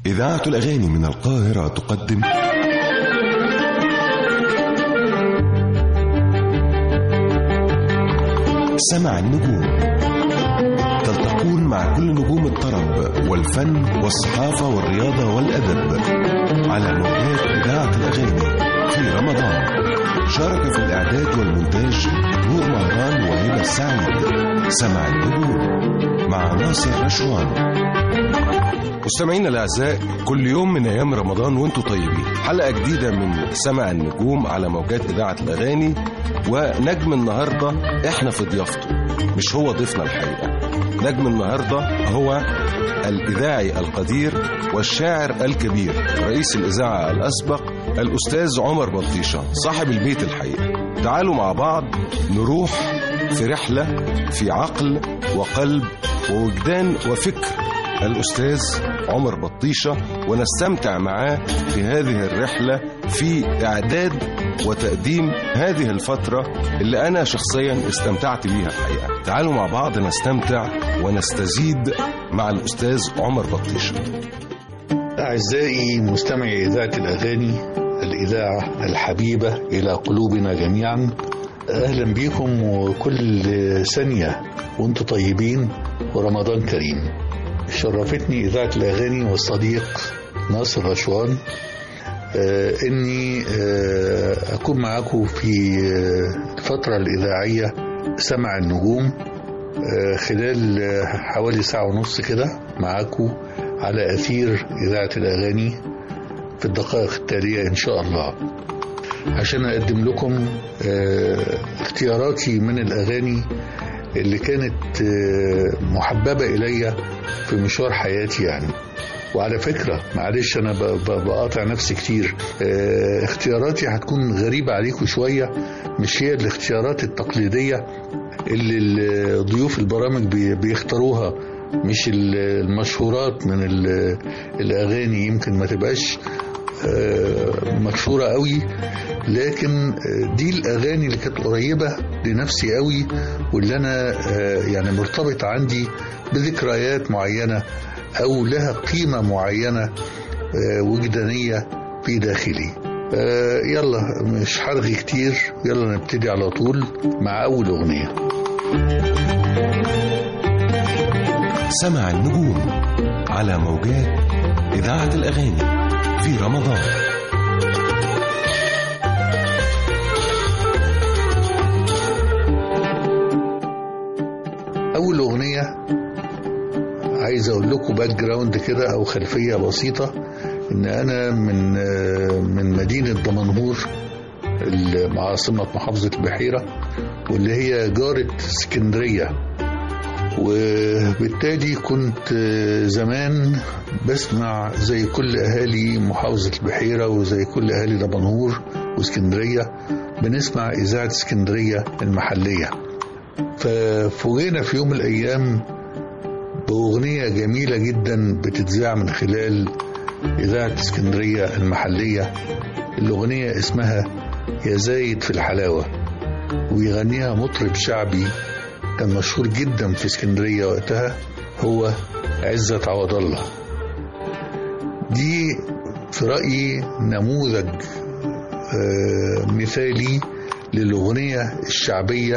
إذاعة الأغاني من القاهرة تقدم سمع النجوم تلتقون مع كل نجوم الطرب والفن والصحافة والرياضة والأدب على موجات إذاعة الأغاني في رمضان شارك في الإعداد والمونتاج نور مهران وهبة السعيد سمع النجوم مع ناصر رشوان مستمعينا الاعزاء كل يوم من ايام رمضان وانتم طيبين حلقه جديده من سمع النجوم على موجات اذاعه الاغاني ونجم النهارده احنا في ضيافته مش هو ضيفنا الحقيقه نجم النهارده هو الاذاعي القدير والشاعر الكبير رئيس الاذاعه الاسبق الاستاذ عمر بطيشه صاحب البيت الحقيقه تعالوا مع بعض نروح في رحله في عقل وقلب ووجدان وفكر الأستاذ عمر بطيشة ونستمتع معاه في هذه الرحلة في إعداد وتقديم هذه الفترة اللي أنا شخصيا استمتعت بيها الحقيقة تعالوا مع بعض نستمتع ونستزيد مع الأستاذ عمر بطيشة أعزائي مستمعي إذاعة الأغاني الإذاعة الحبيبة إلى قلوبنا جميعا أهلا بكم وكل ثانية وانتم طيبين ورمضان كريم شرفتني إذاعة الأغاني والصديق ناصر رشوان آه إني آه أكون معاكم في آه الفترة الإذاعية سمع النجوم آه خلال آه حوالي ساعة ونص كده معاكم على أثير إذاعة الأغاني في الدقائق التالية إن شاء الله عشان أقدم لكم آه اختياراتي من الأغاني اللي كانت آه محببة إلي في مشوار حياتي يعني وعلى فكرة معلش أنا بقاطع نفسي كتير اه اختياراتي هتكون غريبة عليكم شوية مش هي الاختيارات التقليدية اللي ضيوف البرامج بيختاروها مش المشهورات من الأغاني يمكن ما تبقاش اه مشهورة قوي لكن دي الأغاني اللي كانت قريبة لنفسي قوي واللي أنا اه يعني مرتبط عندي بذكريات معينة أو لها قيمة معينة وجدانية في داخلي يلا مش حرغي كتير يلا نبتدي على طول مع أول أغنية سمع النجوم على موجات إذاعة الأغاني في رمضان أول أغنية عايز اقول لكم باك جراوند كده او خلفيه بسيطه ان انا من من مدينه دمنهور عاصمه محافظه البحيره واللي هي جاره اسكندريه وبالتالي كنت زمان بسمع زي كل اهالي محافظه البحيره وزي كل اهالي دمنهور واسكندريه بنسمع اذاعه اسكندريه المحليه ففوجئنا في يوم من الايام بأغنية جميلة جدا بتتذاع من خلال إذاعة اسكندرية المحلية الأغنية اسمها يا زايد في الحلاوة ويغنيها مطرب شعبي كان مشهور جدا في اسكندرية وقتها هو عزت عوض الله دي في رأيي نموذج مثالي للأغنية الشعبية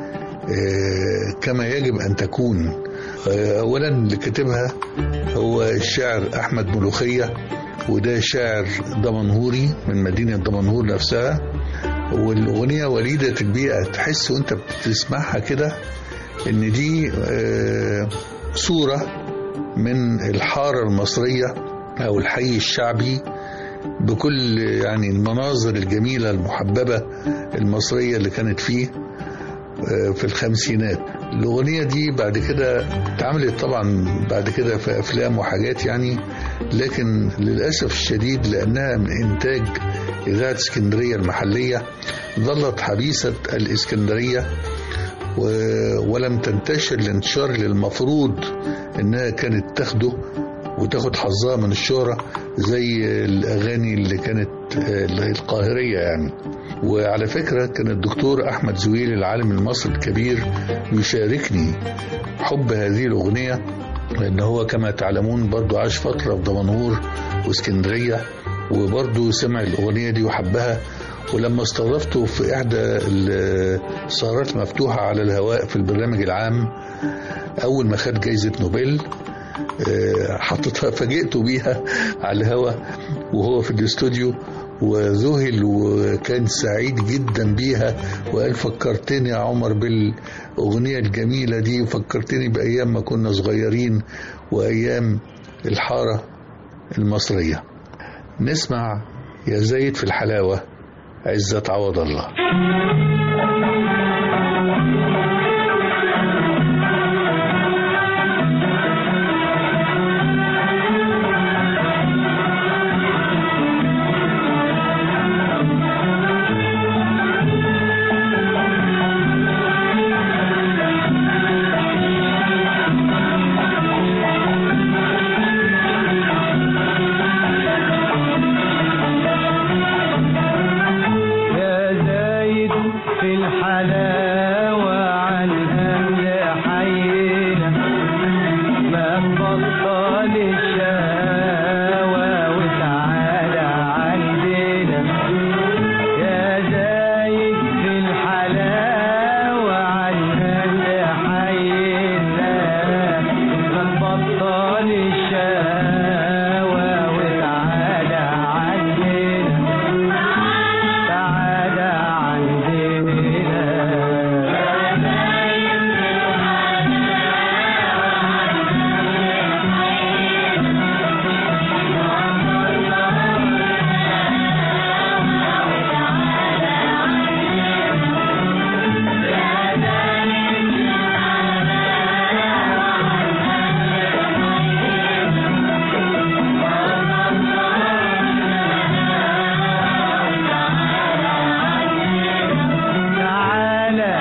كما يجب أن تكون اولا اللي كاتبها هو الشاعر احمد ملوخيه وده شاعر دمنهوري من مدينه دمنهور نفسها والاغنيه وليده البيئه تحس وانت بتسمعها كده ان دي صوره من الحاره المصريه او الحي الشعبي بكل يعني المناظر الجميله المحببه المصريه اللي كانت فيه في الخمسينات الأغنية دي بعد كده اتعملت طبعا بعد كده في أفلام وحاجات يعني لكن للأسف الشديد لأنها من إنتاج إذاعة اسكندرية المحلية ظلت حبيسة الإسكندرية ولم تنتشر الانتشار اللي المفروض إنها كانت تاخده وتاخد حظها من الشهرة زي الأغاني اللي كانت القاهرية يعني وعلى فكرة كان الدكتور أحمد زويل العالم المصري الكبير يشاركني حب هذه الأغنية لأن هو كما تعلمون برضو عاش فترة في دمنهور واسكندرية وبرضو سمع الأغنية دي وحبها ولما استضفته في إحدى السهرات المفتوحة على الهواء في البرنامج العام أول ما خد جايزة نوبل آه، حطيتها فاجئته بيها على الهواء وهو في الاستوديو وذهل وكان سعيد جدا بيها وقال فكرتني يا عمر بالأغنية الجميلة دي وفكرتني بأيام ما كنا صغيرين وأيام الحارة المصرية نسمع يا زايد في الحلاوة عزة عوض الله يا زايد في الحلاوة عن أهل حينا ما تبطل الشهوة وتعالى عندنا يا زايد في الحلاوة عن أهل حينا ما تبطل الشهوة وتعالى عندنا تعالى تعالى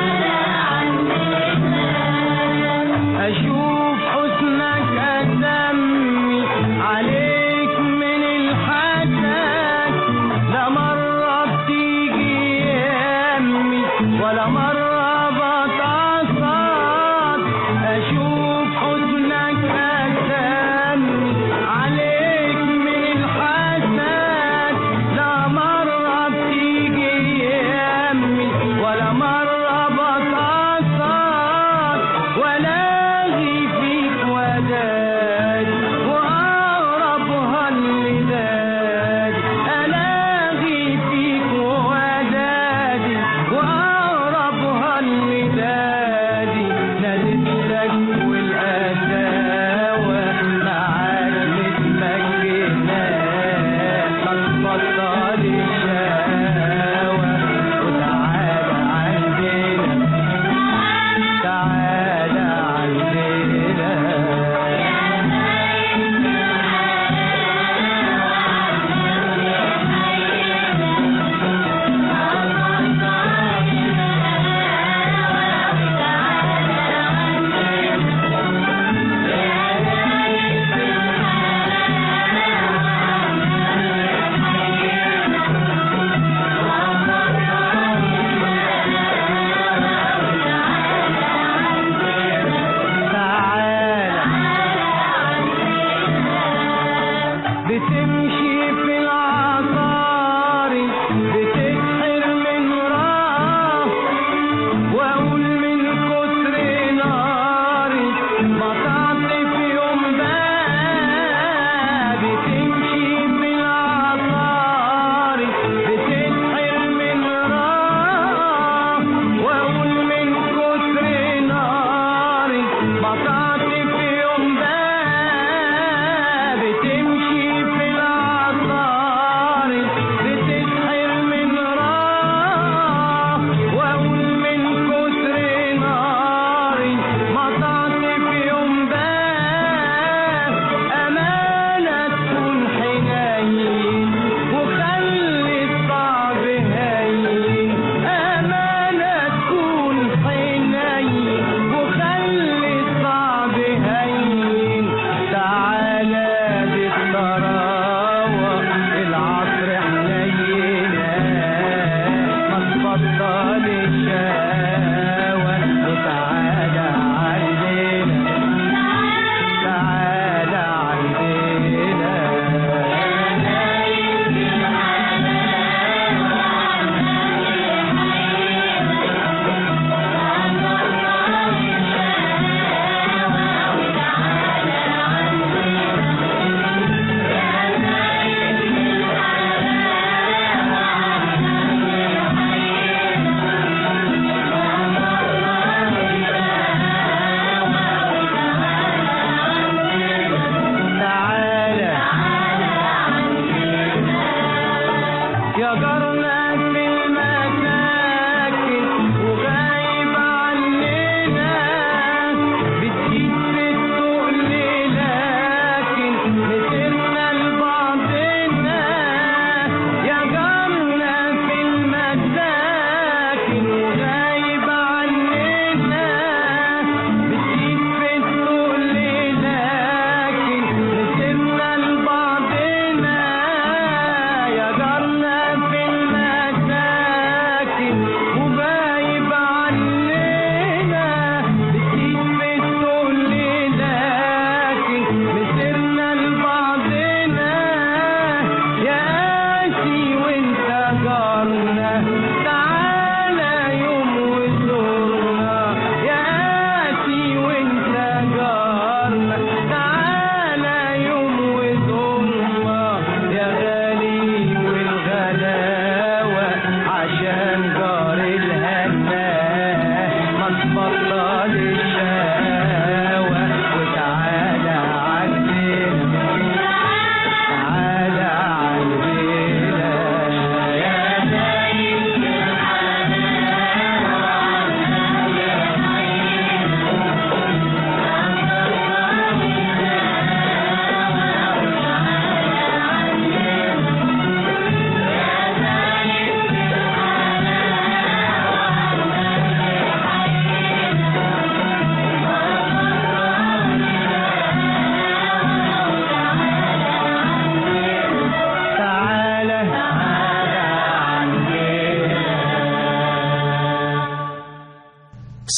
أشوف حسنك أدمي عليك من الحسد لا مرة بتيجي يمي ولا مرة بتعصب أشوف حسنك أدمي عليك من الحسد لا مرة بتيجي يمي ولا مرة بتعصب ولا فيك وداد وأقربها اللداد ألاغي فيك ودادي وأقربها اللداد نادت لك والأساوة معاك متمكنة هتبطل الشقاوة وتعالى عندنا تعالى عندنا بتمشي في العصاري بتسحر من راه واقول من كتر ناري ما تعطف يوم بقى بتمشي في العصاري بتسحر من راه واقول من كتر ناري ما تعطف يوم بقى بتمشي في العصاري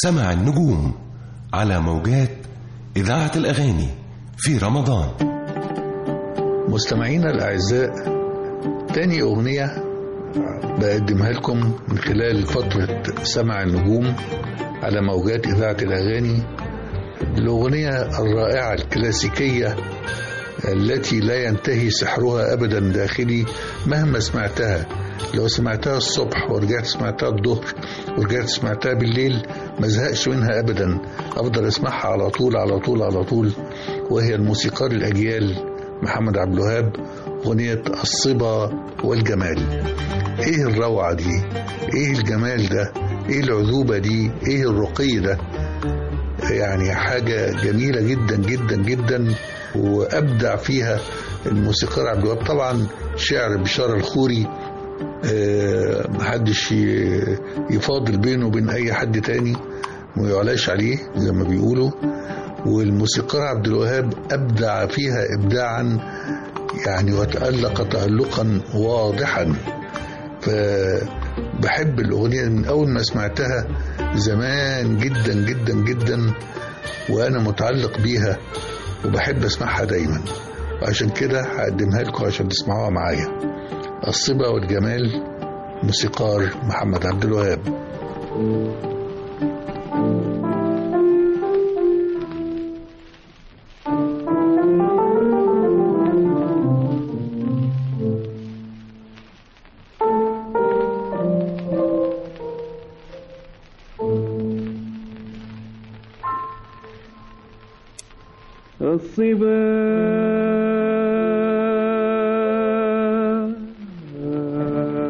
سمع النجوم على موجات إذاعة الأغاني في رمضان مستمعينا الأعزاء تاني أغنية بقدمها لكم من خلال فترة سمع النجوم على موجات إذاعة الأغاني الأغنية الرائعة الكلاسيكية التي لا ينتهي سحرها أبدا داخلي مهما سمعتها لو سمعتها الصبح ورجعت سمعتها الظهر ورجعت سمعتها بالليل ما زهقش منها أبدا أفضل أسمعها على طول على طول على طول وهي الموسيقار الأجيال محمد عبد الوهاب أغنية الصبا والجمال إيه الروعة دي إيه الجمال ده إيه العذوبة دي إيه الرقي ده يعني حاجة جميلة جدا جدا جدا وأبدع فيها الموسيقار عبد الوهاب طبعا شعر بشار الخوري آه، محدش ي- يفاضل بينه وبين أي حد تاني ما يعلاش عليه زي ما بيقولوا والموسيقار عبد الوهاب أبدع فيها إبداعا يعني وتألق تألقا واضحا فبحب الأغنية من أول ما سمعتها زمان جدا جدا جدا وأنا متعلق بيها وبحب أسمعها دايما وعشان كده هقدمها لكم عشان تسمعوها معايا الصبا والجمال موسيقار محمد عبد الوهاب الصبا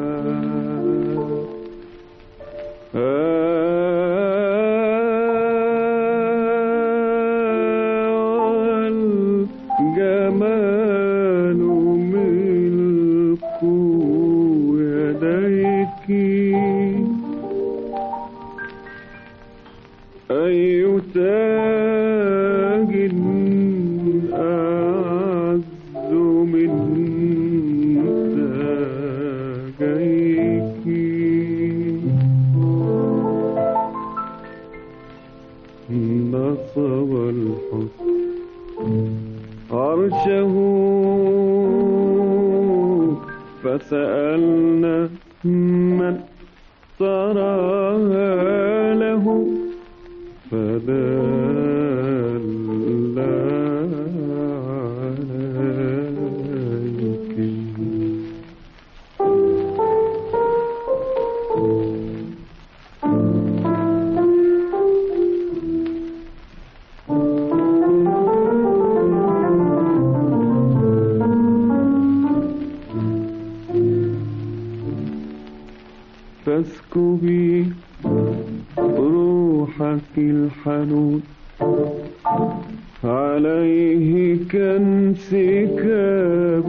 والجمال ملك يديك أي تاج أعز من تاجيك نصب الحسن عرشه فسألنا من تراها له فدل عليك فاسكبي روحك الحنون عليه كانسكاب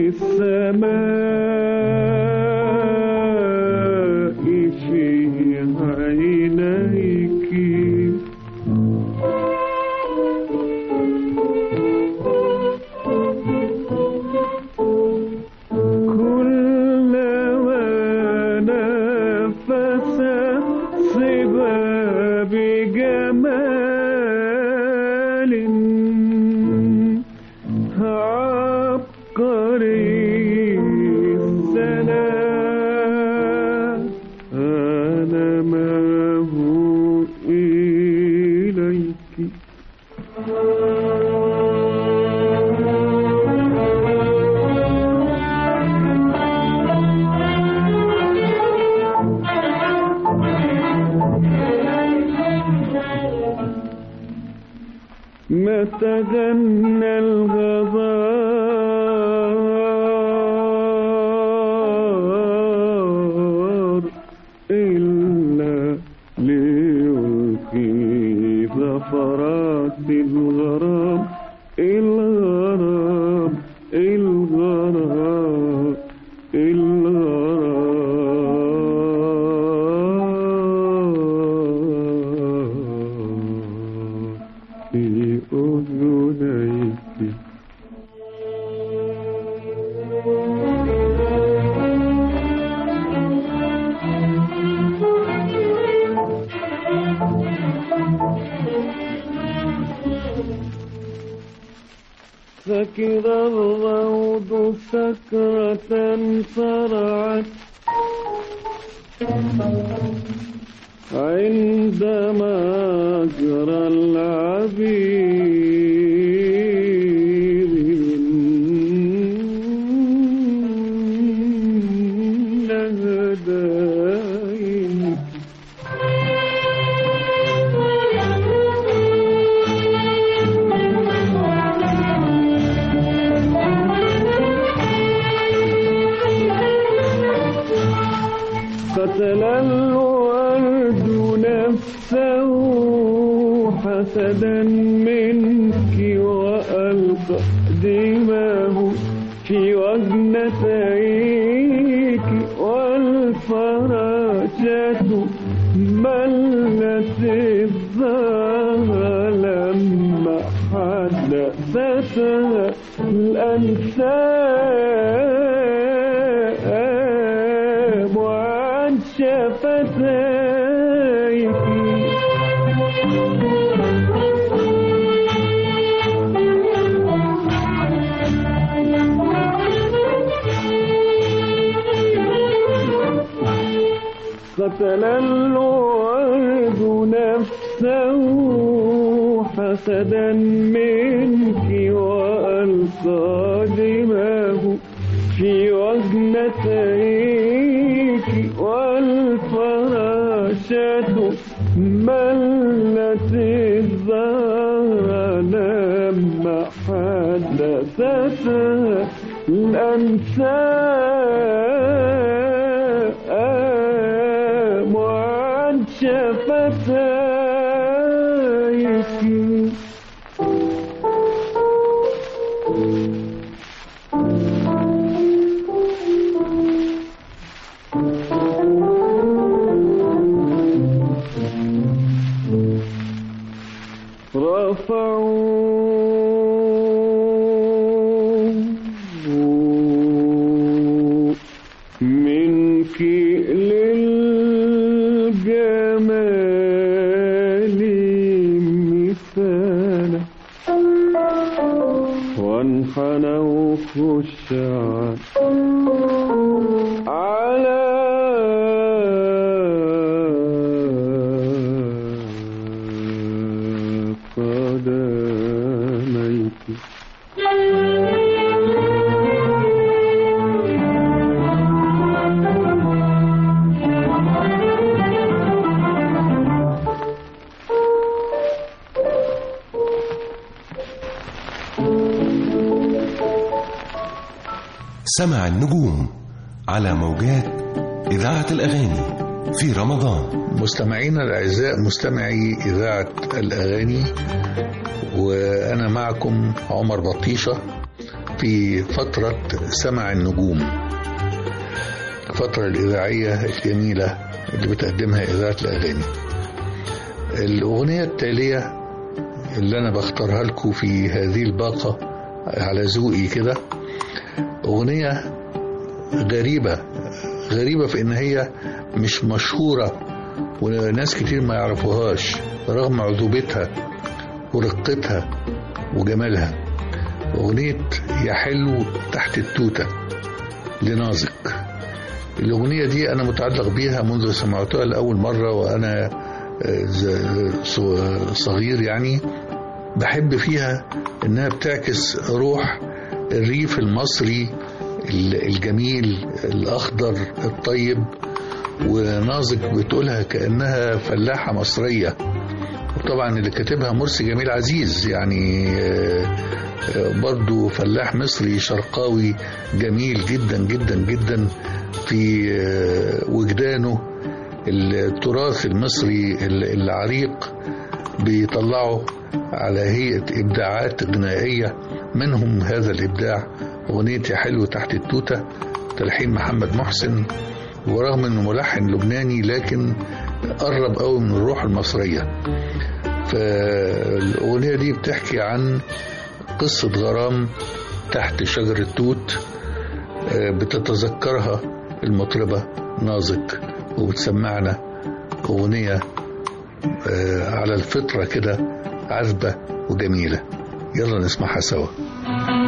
السماء في عينيك كلما نفس صبا بجمال عبقري السلام أنا ما هو إليك متى غنى الغزار إلا ليلقي زفرات الغرام الغرام الغرام الغرام في أذنيك الروض سكرة صرعت عندما جرى العبير النهدين قتل الورد نفسه حسدا منك وألقى دماه في وجنتيك والفراشة ملت الظهر لما حدثتها الأنساب وعن شفتيك قتل الورد نفسه حسدا منك وألقى دماه في وجنتيك والفراشة ملت الظهر لما حدثتها الأنساب وعن شفتيك رفعوا منك للجمال مثالا وانحنوا خشعا على قدميك سمع النجوم على موجات إذاعة الأغاني في رمضان مستمعينا الأعزاء مستمعي إذاعة الأغاني وأنا معكم عمر بطيشة في فترة سمع النجوم الفترة الإذاعية الجميلة اللي بتقدمها إذاعة الأغاني الأغنية التالية اللي أنا بختارها لكم في هذه الباقة على ذوقي كده أغنية غريبة غريبة في إن هي مش مشهورة وناس كتير ما يعرفوهاش رغم عذوبتها ورقتها وجمالها أغنية يا حلو تحت التوتة لنازك الأغنية دي أنا متعلق بيها منذ سمعتها لأول مرة وأنا صغير يعني بحب فيها إنها بتعكس روح الريف المصري الجميل الأخضر الطيب ونازك بتقولها كأنها فلاحة مصرية وطبعا اللي كاتبها مرسي جميل عزيز يعني برضو فلاح مصري شرقاوي جميل جدا جدا جدا في وجدانه التراث المصري العريق بيطلعه على هيئة إبداعات غنائية منهم هذا الإبداع أغنية يا حلو تحت التوتة تلحين محمد محسن ورغم انه ملحن لبناني لكن قرب قوي من الروح المصرية فالأغنية دي بتحكي عن قصة غرام تحت شجرة توت بتتذكرها المطربة نازك وبتسمعنا أغنية على الفطرة كده عذبة وجميلة يلا نسمعها سوا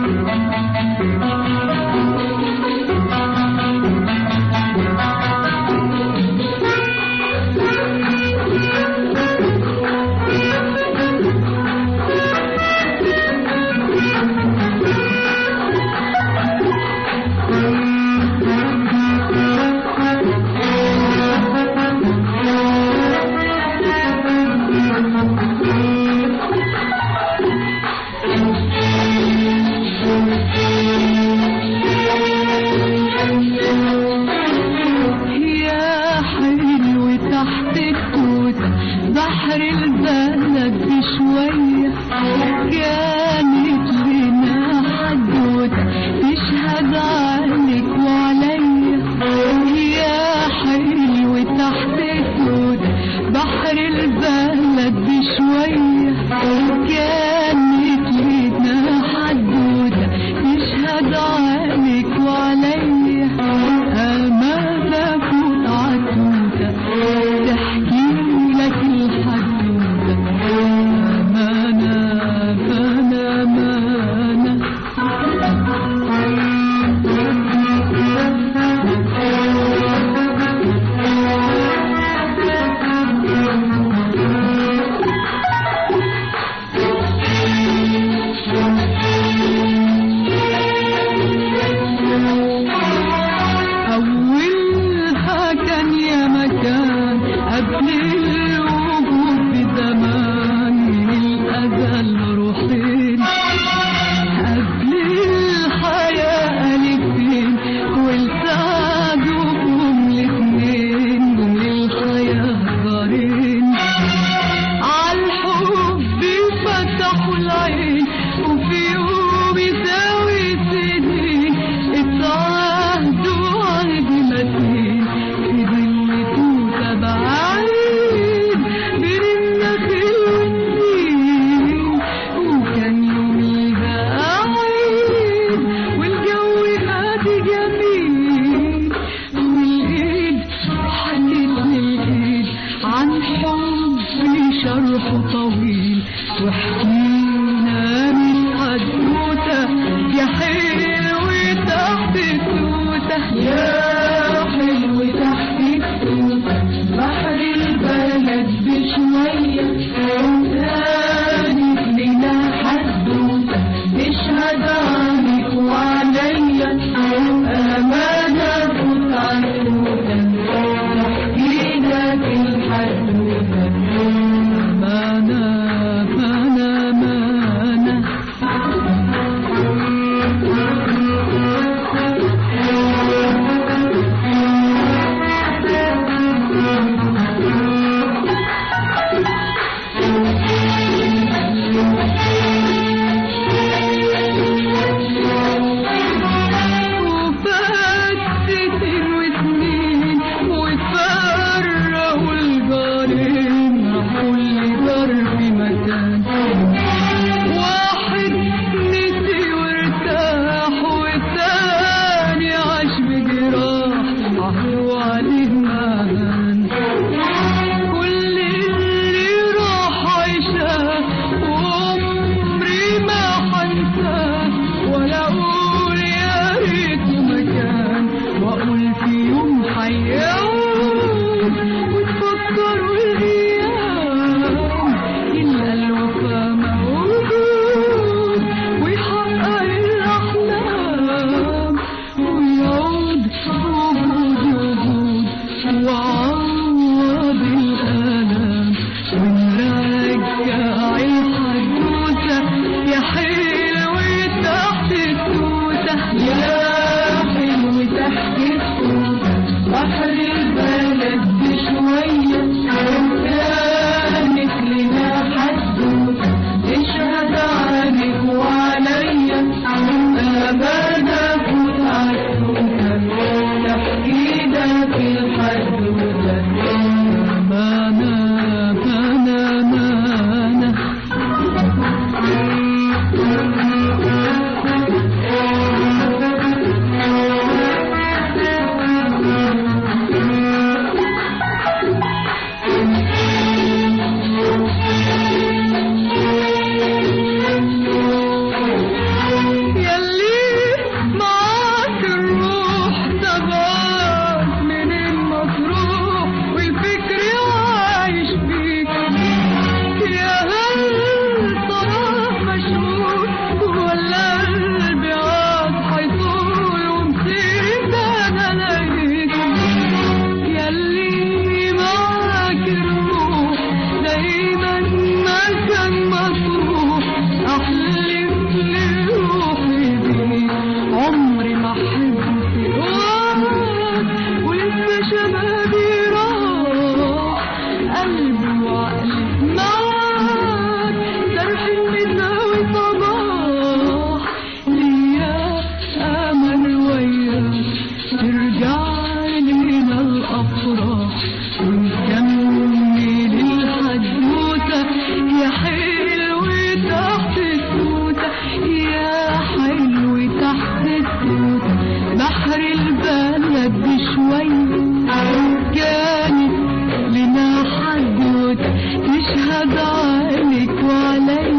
بحر البلد بشوية كانت لنا حدود تشهد عليك وعلي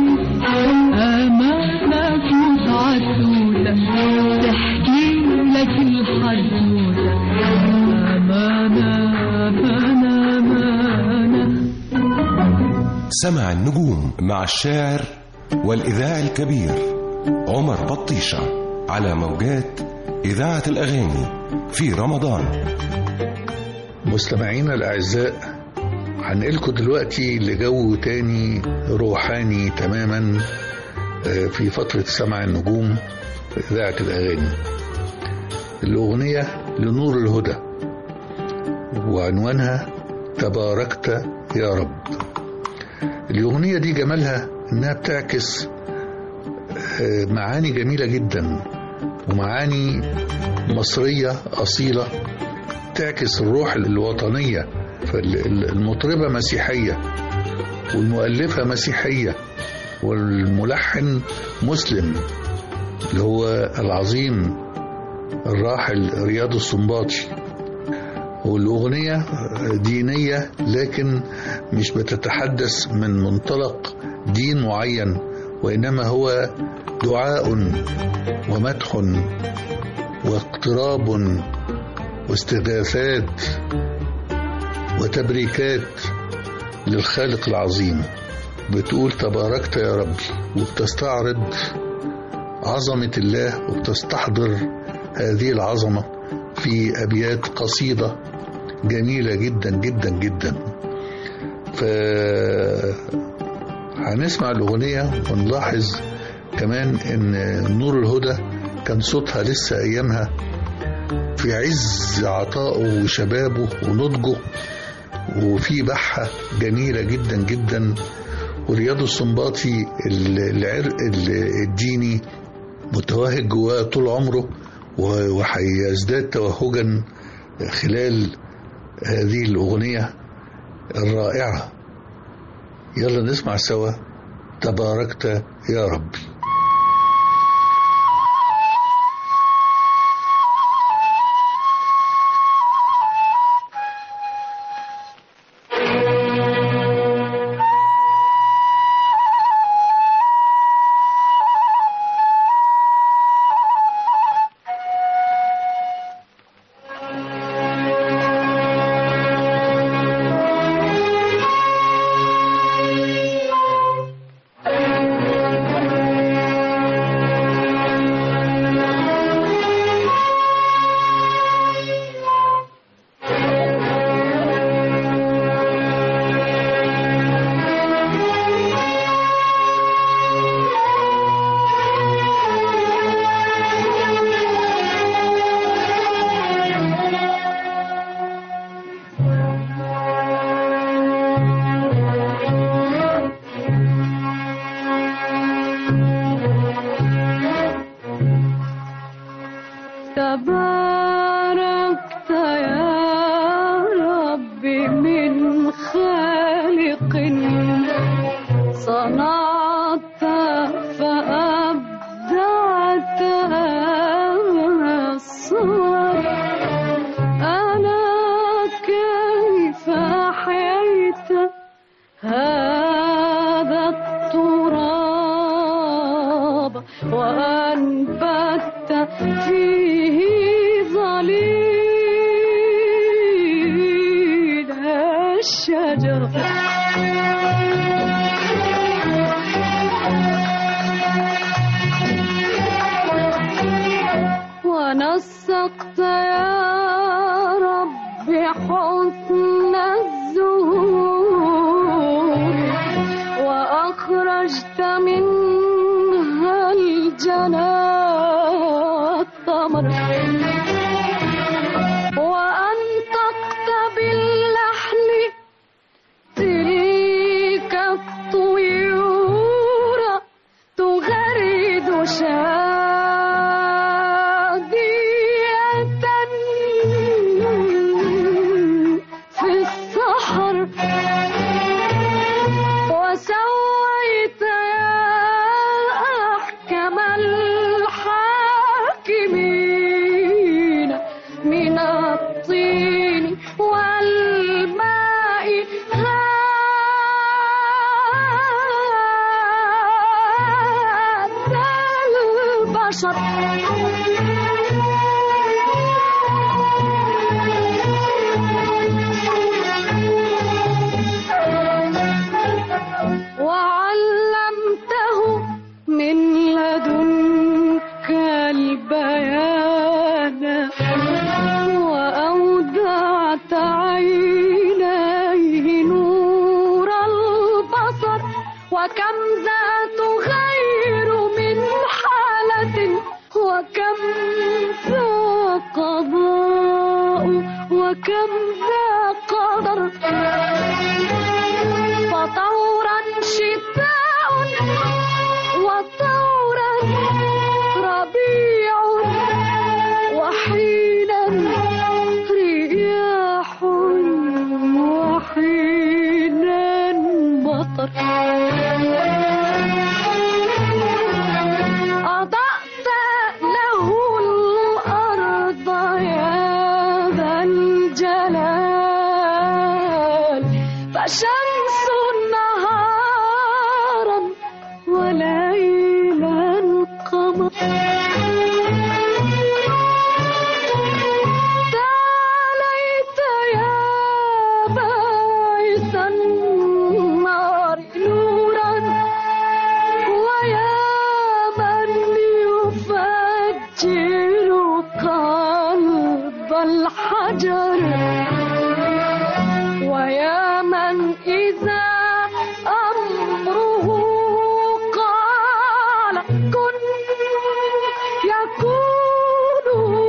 أمانة فوت عالسودة تحكي لك الحدودة أمانة أمانة أمانة سمع النجوم مع الشاعر والإذاعي الكبير عمر بطيشة على موجات إذاعة الأغاني في رمضان مستمعينا الأعزاء هنقلكم دلوقتي لجو تاني روحاني تماما آه، في فترة سمع النجوم في إذاعة الأغاني الأغنية لنور الهدى وعنوانها تباركت يا رب الأغنية دي جمالها إنها بتعكس آه، معاني جميلة جدا ومعاني مصرية أصيلة تعكس الروح الوطنية فالمطربة مسيحية والمؤلفة مسيحية والملحن مسلم اللي هو العظيم الراحل رياض السنباطي والأغنية دينية لكن مش بتتحدث من منطلق دين معين وإنما هو دعاء ومدح واقتراب واستغاثات وتبريكات للخالق العظيم بتقول تباركت يا ربي وبتستعرض عظمة الله وبتستحضر هذه العظمة في أبيات قصيدة جميلة جدا جدا جدا ف هنسمع الأغنية ونلاحظ كمان إن نور الهدى كان صوتها لسه أيامها في عز عطائه وشبابه ونضجه وفي بحة جميلة جدا جدا ورياض السنباطي العرق الديني متوهج جواه طول عمره وهيزداد توهجا خلال هذه الأغنية الرائعة يلا نسمع سوا تباركت يا ربي تباركت يا رب من خالق صنعت فأبدعت الصور أنا كيف أحييت هذا التراب وأنبت فيه ظليل الشجر ونسقت يا رب حسن الزهور وأخرجت منها الجنى الثمر وأنطقت باللحن تلك الطيور تغرد شادية في السحر وسويت يا أحكم الحكام وكم ذات غير من حالة وكم ذا قضاء وكم ذا قدر فطورا شتاء وطورا ربيع وحينا رياح وحينا مطر أضأت له الأرض يا ذا الجلال فشمس نهارا وليلا قمر تعاليت يا باعث النار نورا ويا من يفجر قلب الحجر ويا من إذا أمره قال كن يكون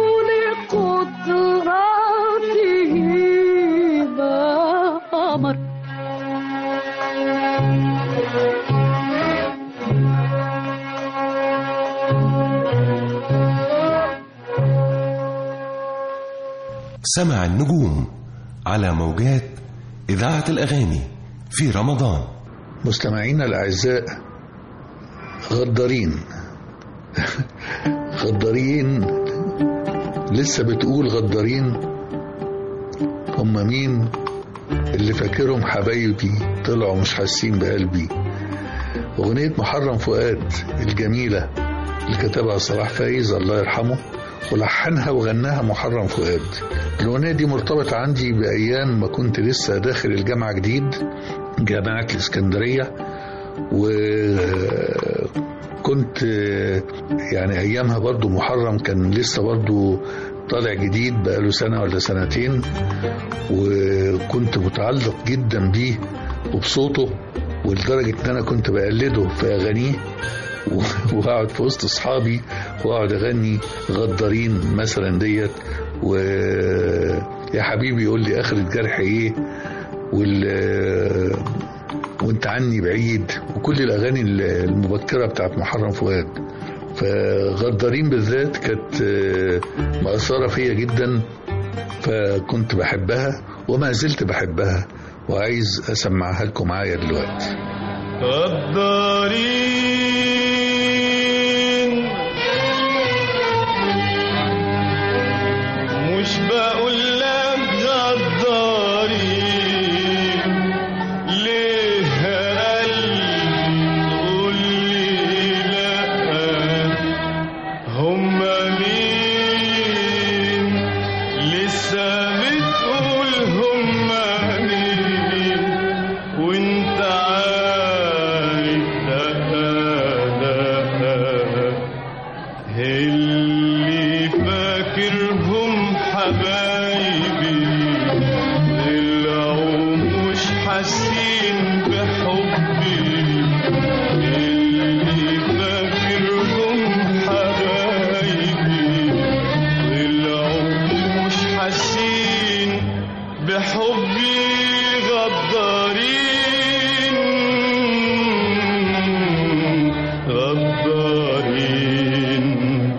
لقدراته ما أمر سمع النجوم على موجات إذاعة الأغاني في رمضان مستمعينا الأعزاء غدارين غدارين لسه بتقول غدارين هم مين اللي فاكرهم حبايبي طلعوا مش حاسين بقلبي أغنية محرم فؤاد الجميلة اللي كتبها صلاح فايز الله يرحمه ولحنها وغناها محرم فؤاد الأغنية دي مرتبطة عندي بأيام ما كنت لسه داخل الجامعة جديد جامعة الإسكندرية وكنت يعني أيامها برضو محرم كان لسه برضو طالع جديد بقاله سنة ولا سنتين وكنت متعلق جدا بيه وبصوته ولدرجة إن أنا كنت بقلده في أغانيه وأقعد في وسط أصحابي وأقعد أغني غدارين مثلا ديت ويا حبيبي يقول لي آخر الجرح إيه وال وانت عني بعيد وكل الاغاني المبكره بتاعت محرم فؤاد فغدارين بالذات كانت مأثرة فيا جدا فكنت بحبها وما زلت بحبها وعايز اسمعها لكم معايا دلوقتي غدارين مش بقول لك غدارين ليه قلبي تقول لي لا هما مين لسه بتقول هما مين وانت عارف لا لا اللي فاكرهم حبايبي طلعوا مش حاسين بحبي اللي فاكرهم حبايبي طلعوا مش حاسين بحبي غدارين غدارين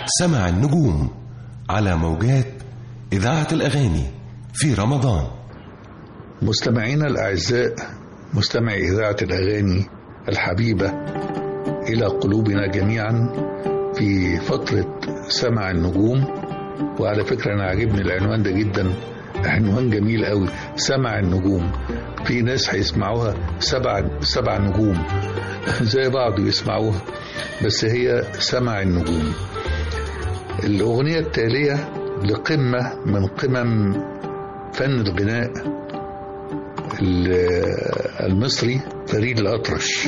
سمع النجوم على موجات إذاعة الأغاني في رمضان مستمعينا الأعزاء مستمعي إذاعة الأغاني الحبيبة إلى قلوبنا جميعا في فترة سمع النجوم وعلى فكرة أنا عاجبني العنوان ده جدا عنوان جميل قوي سمع النجوم في ناس هيسمعوها سبع سبع نجوم زي بعض بيسمعوها بس هي سمع النجوم الأغنية التالية لقمة من قمم فن الغناء المصري فريد الأطرش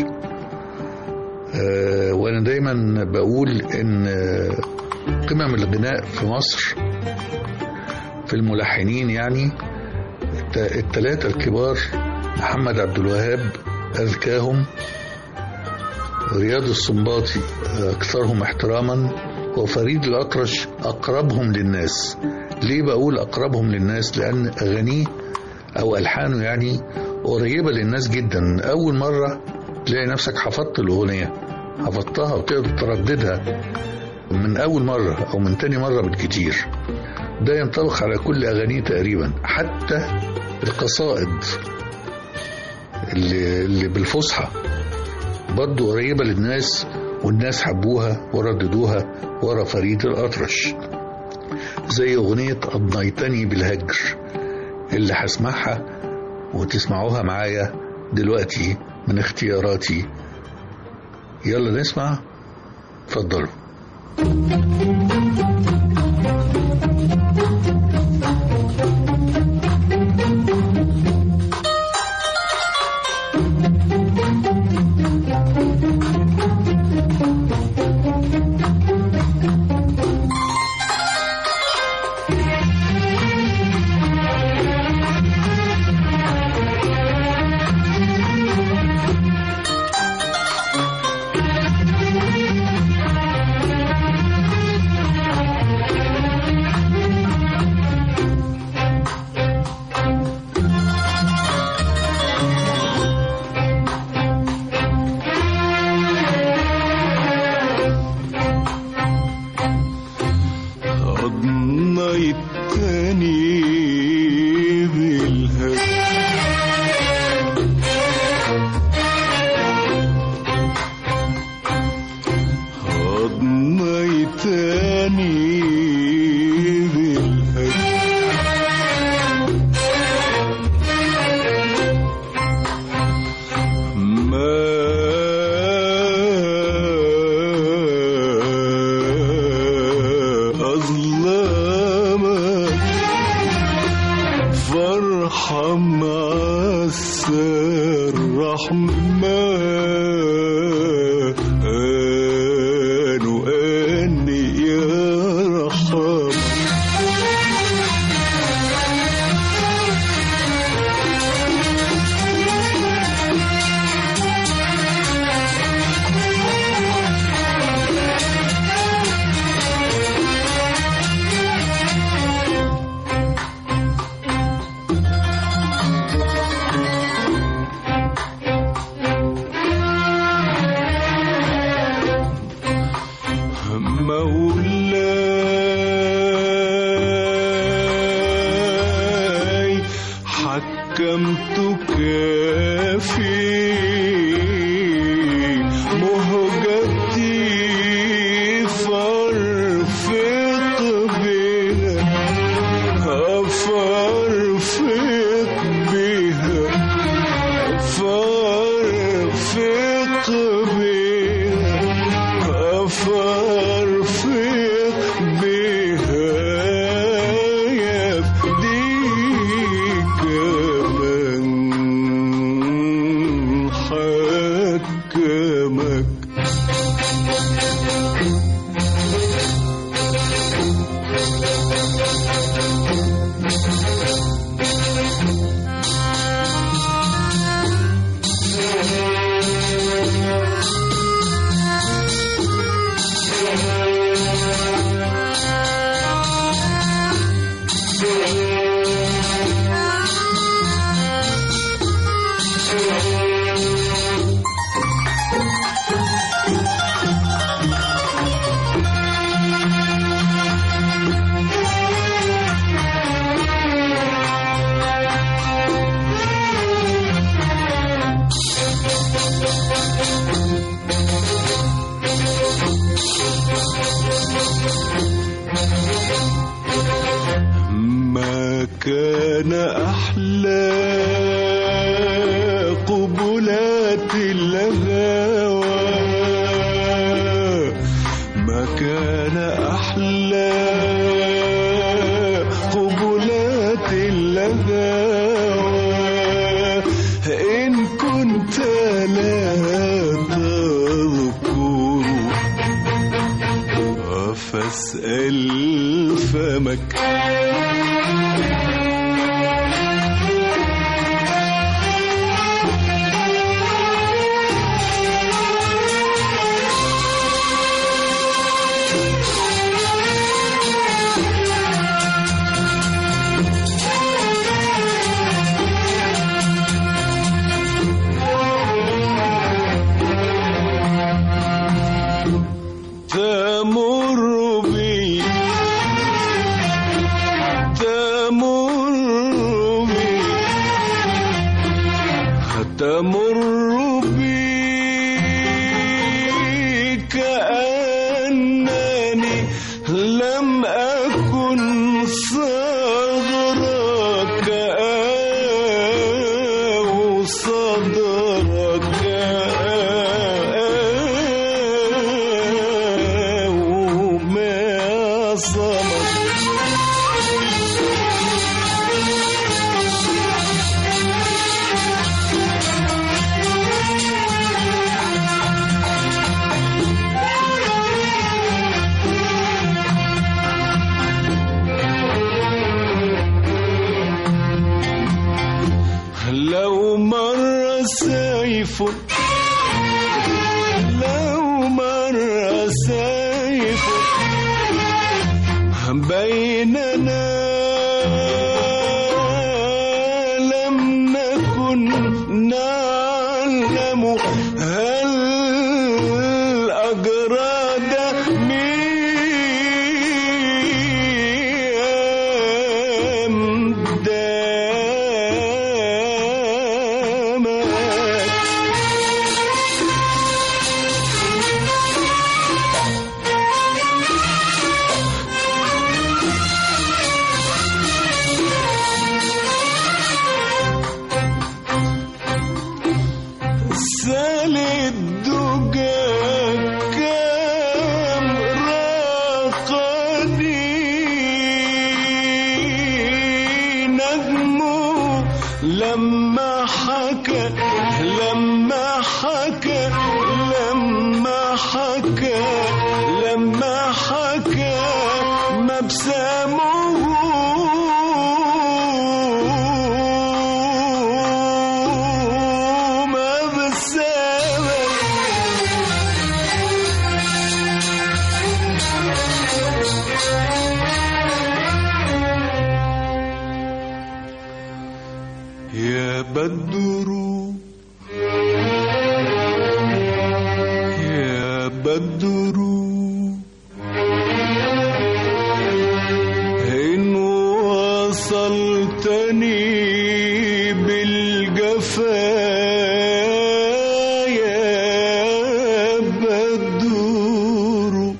أه وأنا دايما بقول إن قمم الغناء في مصر في الملحنين يعني الثلاثة الكبار محمد عبد الوهاب أذكاهم رياض السنباطي أكثرهم احتراما وفريد الأطرش أقربهم للناس ليه بقول أقربهم للناس لأن أغانيه أو ألحانه يعني قريبة للناس جدا أول مرة تلاقي نفسك حفظت الأغنية حفظتها وتقدر ترددها من أول مرة أو من تاني مرة بالكتير ده ينطبق على كل أغانيه تقريبا حتى القصائد اللي, اللي بالفصحى برضه قريبة للناس والناس حبوها ورددوها ورا فريد الأطرش زي أغنية أضنيتني بالهجر اللي هسمعها وتسمعوها معايا دلوقتي من اختياراتي يلا نسمع اتفضلوا كان أحلى قبلات الهوى ما كان أحلى قبلات الهوى إن كنت لا تذكر فاسأل فمك تمر بي تمر بي تمر بي كأنني لم أكن صغرك أو صدرك أو ما صمت لو مر سيف لو مر سيف بيننا لم نكن نعلم هل أجراد ميم دامت سال الدجى كم راقني نجمه لما حكى لما حكى لما حكى لما حكى مبسمه مبسمه يا بدر يا بدر إن وصلتني بالجفا يا بدر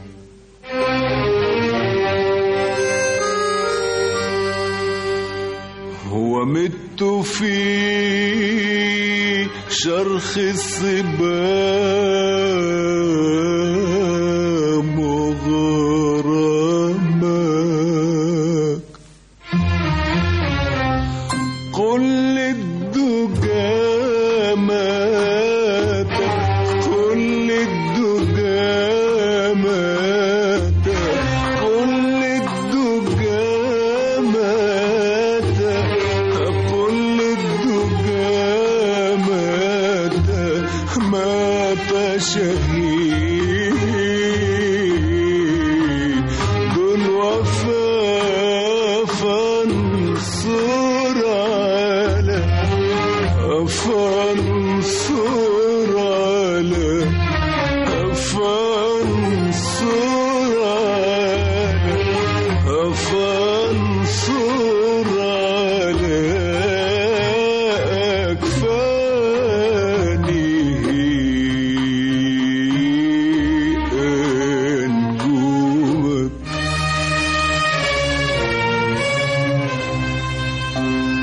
ومت في شرخ الصبام وغرامك قل للدجى مات قل للدجى مات قل للدجى مات قل للدجى مات مات شهيد الوفا فانصر على فانصر على فانصر على فانصر على أكفانه أنجومك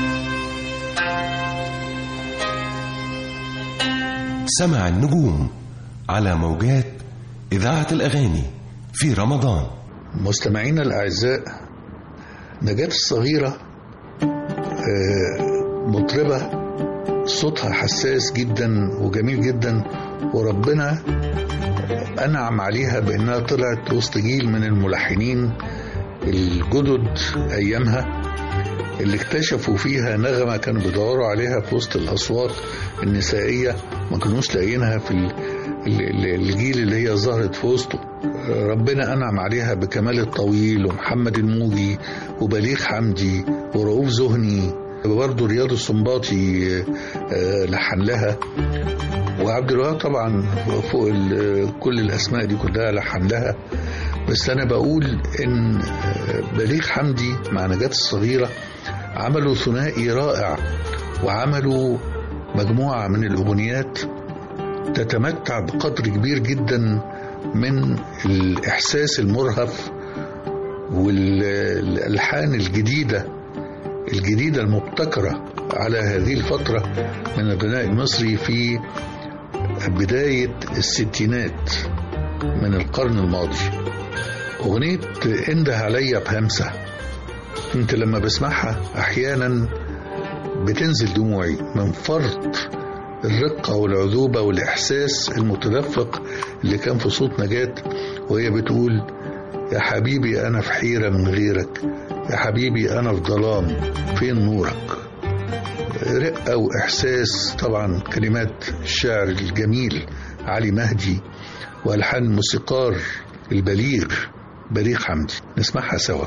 سمع النجوم على موجات إذاعة الأغاني في رمضان مستمعينا الأعزاء نجاة الصغيرة آه، مطربة صوتها حساس جدا وجميل جدا وربنا أنعم عليها بأنها طلعت وسط جيل من الملحنين الجدد أيامها اللي اكتشفوا فيها نغمة كانوا بيدوروا عليها في وسط الأصوات النسائية ما كانوش لاقيينها في ال- ال- ال- الجيل اللي هي ظهرت في وسطه ربنا أنعم عليها بكمال الطويل ومحمد الموجي وبليغ حمدي ورؤوف زهني وبرضه رياض السنباطي آه، لحن لها وعبد الوهاب طبعا فوق ال- كل الأسماء دي كلها لحن لها بس أنا بقول إن آه، بليغ حمدي مع نجاة الصغيرة عملوا ثنائي رائع وعملوا مجموعة من الأغنيات تتمتع بقدر كبير جدا من الإحساس المرهف والألحان الجديدة الجديدة المبتكرة على هذه الفترة من الغناء المصري في بداية الستينات من القرن الماضي أغنية انده عليا بهمسة كنت لما بسمعها أحيانا بتنزل دموعي من فرط الرقة والعذوبة والإحساس المتدفق اللي كان في صوت نجاة وهي بتقول يا حبيبي أنا في حيرة من غيرك يا حبيبي أنا في ظلام فين نورك رقة وإحساس طبعا كلمات الشاعر الجميل علي مهدي وألحان الموسيقار البليغ بليغ حمدي نسمعها سوا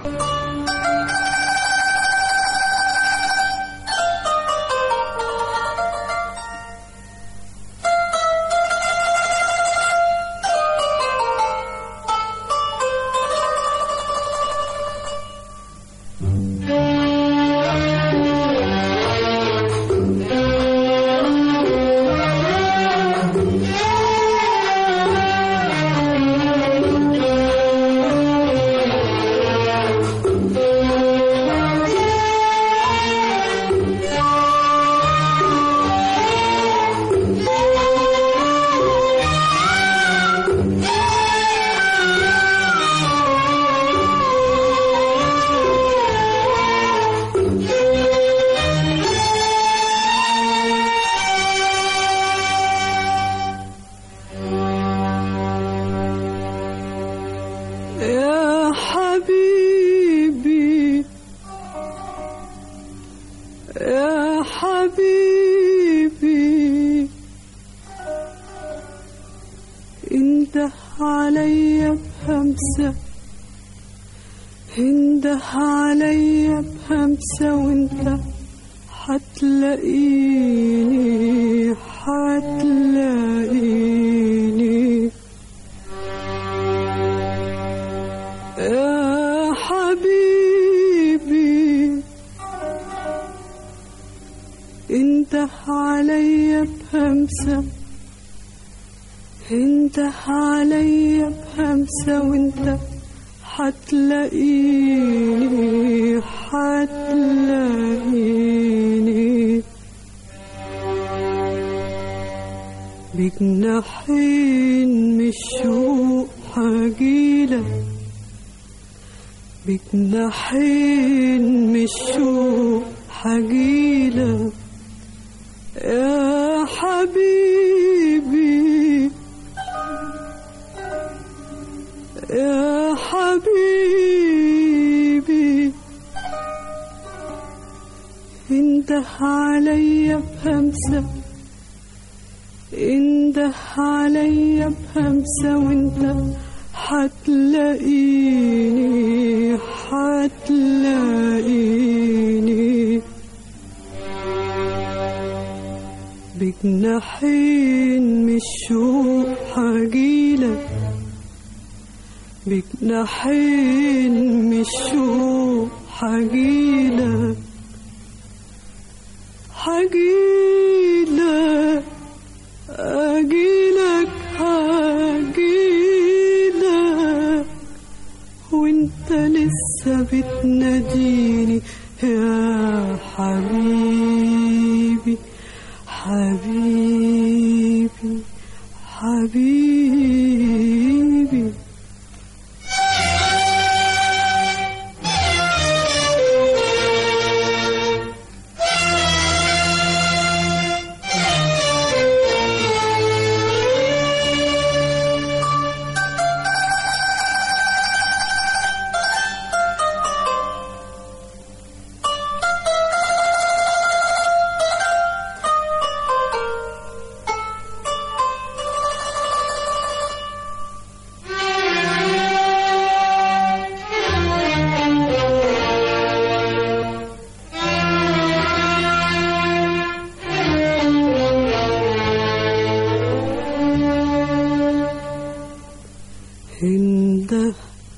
يا حبيبي يا حبيبي انده عليا بهمسة انده عليا بهمسة وانت حتلاقيني حتلاقيني يا حبيبي انت عليا بهمسة انت عليا بهمسة وانت حتلاقيني حتلاقيني بجناحين من الشوق هجيلك بجناحين من الشوق حجيلك يا حبيبي يا حبيبي انده عليا بهمسة انده عليا بهمسة وانت حتلاقيني حتلاقيني بجناحين من الشوق هجيلك بجناحين من الشوق هجيلك هجيلك أجيلك هجيلك وانت لسه بتناديني يا حبيبي حبيبي انده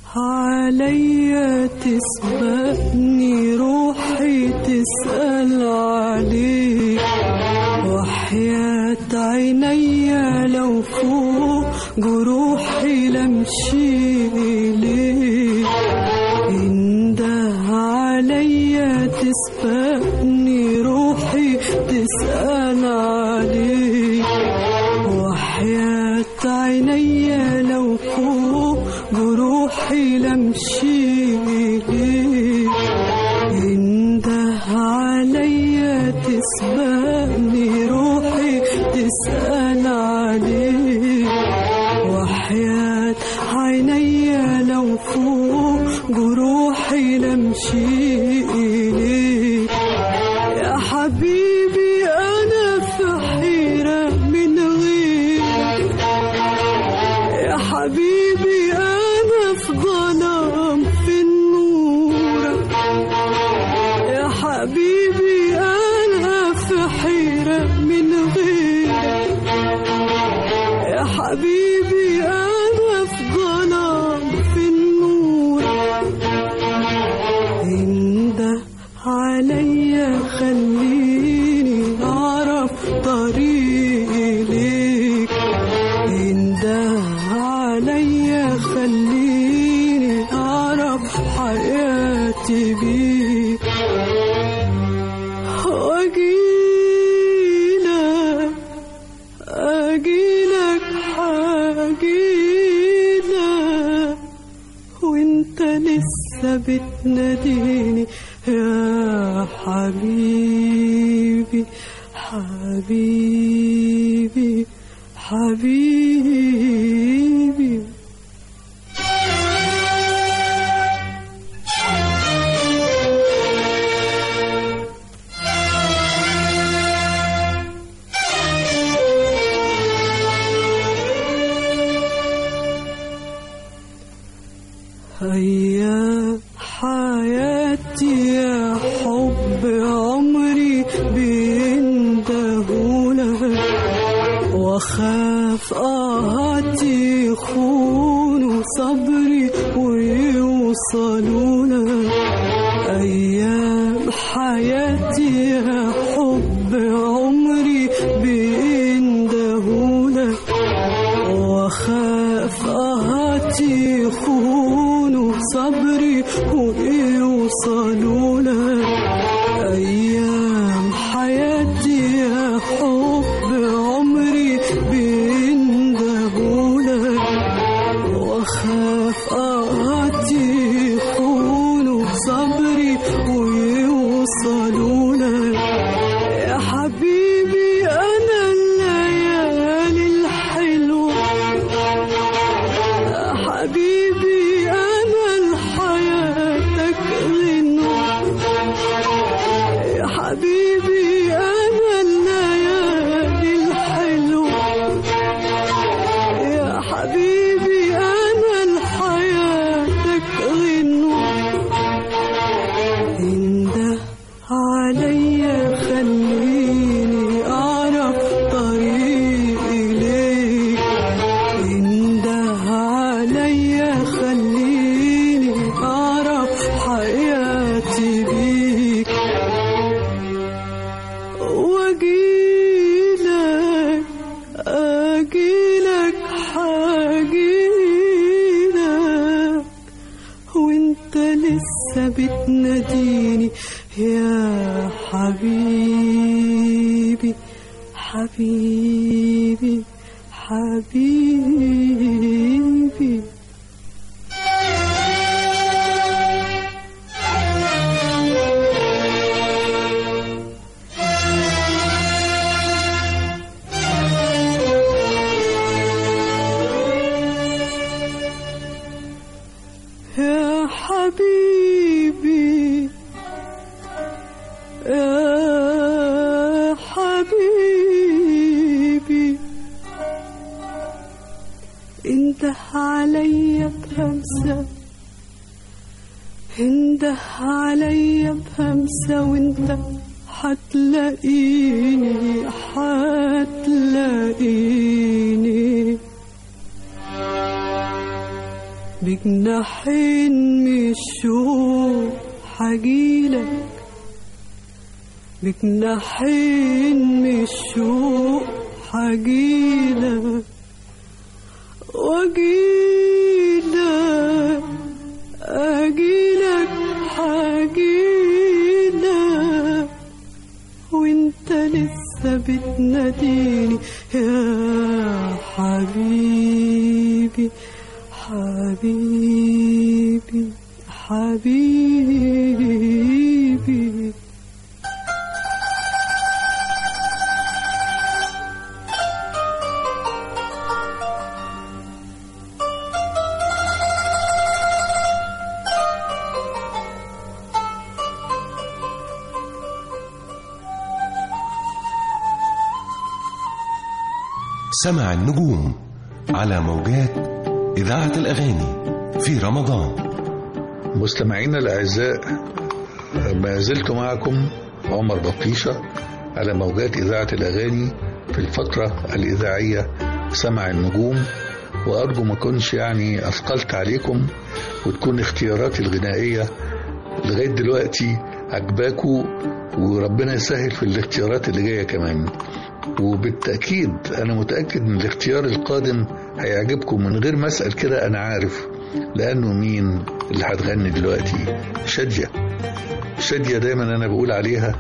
عليا تسبقني روحي تسأل عليك وحياة عينيا لو فوق جروحي لمشي إليك انده عليا تسبقني روحي تسأل عليك وحياة عينيا لو فوق جروحي لمشي إليك انده عليا تسبقني روحي تسأل عليك وحياة عينيا لو فوق جروحي لمشي إليك يا حبيبي أنا في حيرة من غيرك يا حبيبي أنا في ظلام في النور يا حبيبي أنا في حيرة من غيرك يا حبيبي أنا في ظلام في النور انده عليا خليني أعرف طريقي ليك انده عليا خليني أعرف حياتي بيك وأجيلك أجيلك حاجيلك وانت لسه بتناديني يا حبيبي حبيبي حبيبي أيام حياتي يا حب عمري بيندهولك واخاف اهاتي يخونوا صبري ويوصلوا لك ايام حياتي يا حب عمري بيندهولك واخاف اهاتي يخونوا صبري ويوصلوا لك ايام حياتي يا حب عمري بيندهولك واخاف اهاتي يخونوا صبري ويوصلوا لك يا حبيبي انا الليالي الحلوه يا حبيبي أنا لحياتك غنوة يا حبيبي أنا الليالي الحلوة يا حبيبي أنا لحياتك غنوة انده عليا خليني أعرف طريقي ليك انده عليا خليني اعرف حياتي بيك واجيلك اجيلك حاجيلك وانت لسه بتناديني يا حبيبي حبيبي حبيبي يا حبيبي يا حبيبي انده عليا بهمسة انده عليا بهمسة وانت حتلاقيني حتلاقيني بجناحين من الشوق حجيلك بجناحين من الشوق حجيلك واجيلك اجيلك حجيلك وانت لسه بتناديني يا حبيبي حبيبي حبيبي سمع النجوم على موجات إذاعة الأغاني في رمضان مستمعينا الأعزاء ما زلت معكم عمر بطيشة على موجات إذاعة الأغاني في الفترة الإذاعية سمع النجوم وأرجو ما كنش يعني أثقلت عليكم وتكون اختياراتي الغنائية لغاية دلوقتي عجباكوا وربنا يسهل في الاختيارات اللي جاية كمان وبالتأكيد أنا متأكد إن الاختيار القادم هيعجبكم من غير ما أسأل كده أنا عارف لأنه مين اللي هتغني دلوقتي شادية شادية دايما أنا بقول عليها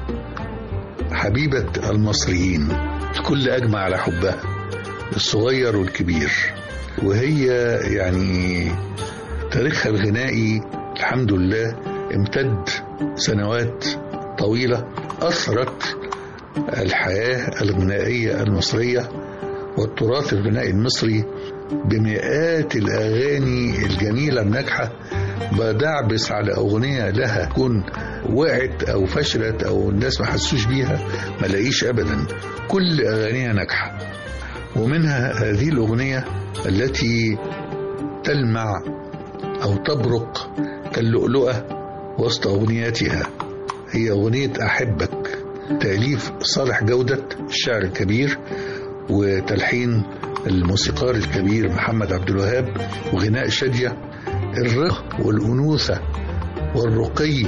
حبيبة المصريين الكل أجمع على حبها الصغير والكبير وهي يعني تاريخها الغنائي الحمد لله امتد سنوات طويلة أثرت الحياة الغنائية المصرية والتراث الغنائي المصري بمئات الأغاني الجميلة الناجحة بدعبس على أغنية لها تكون وقعت أو فشلت أو الناس ما حسوش بيها ما لاقيش أبدا كل أغانيها ناجحة ومنها هذه الأغنية التي تلمع أو تبرق كاللؤلؤة وسط أغنياتها هي أغنية أحبك تأليف صالح جودة الشاعر الكبير وتلحين الموسيقار الكبير محمد عبد الوهاب وغناء شادية الرق والأنوثة والرقي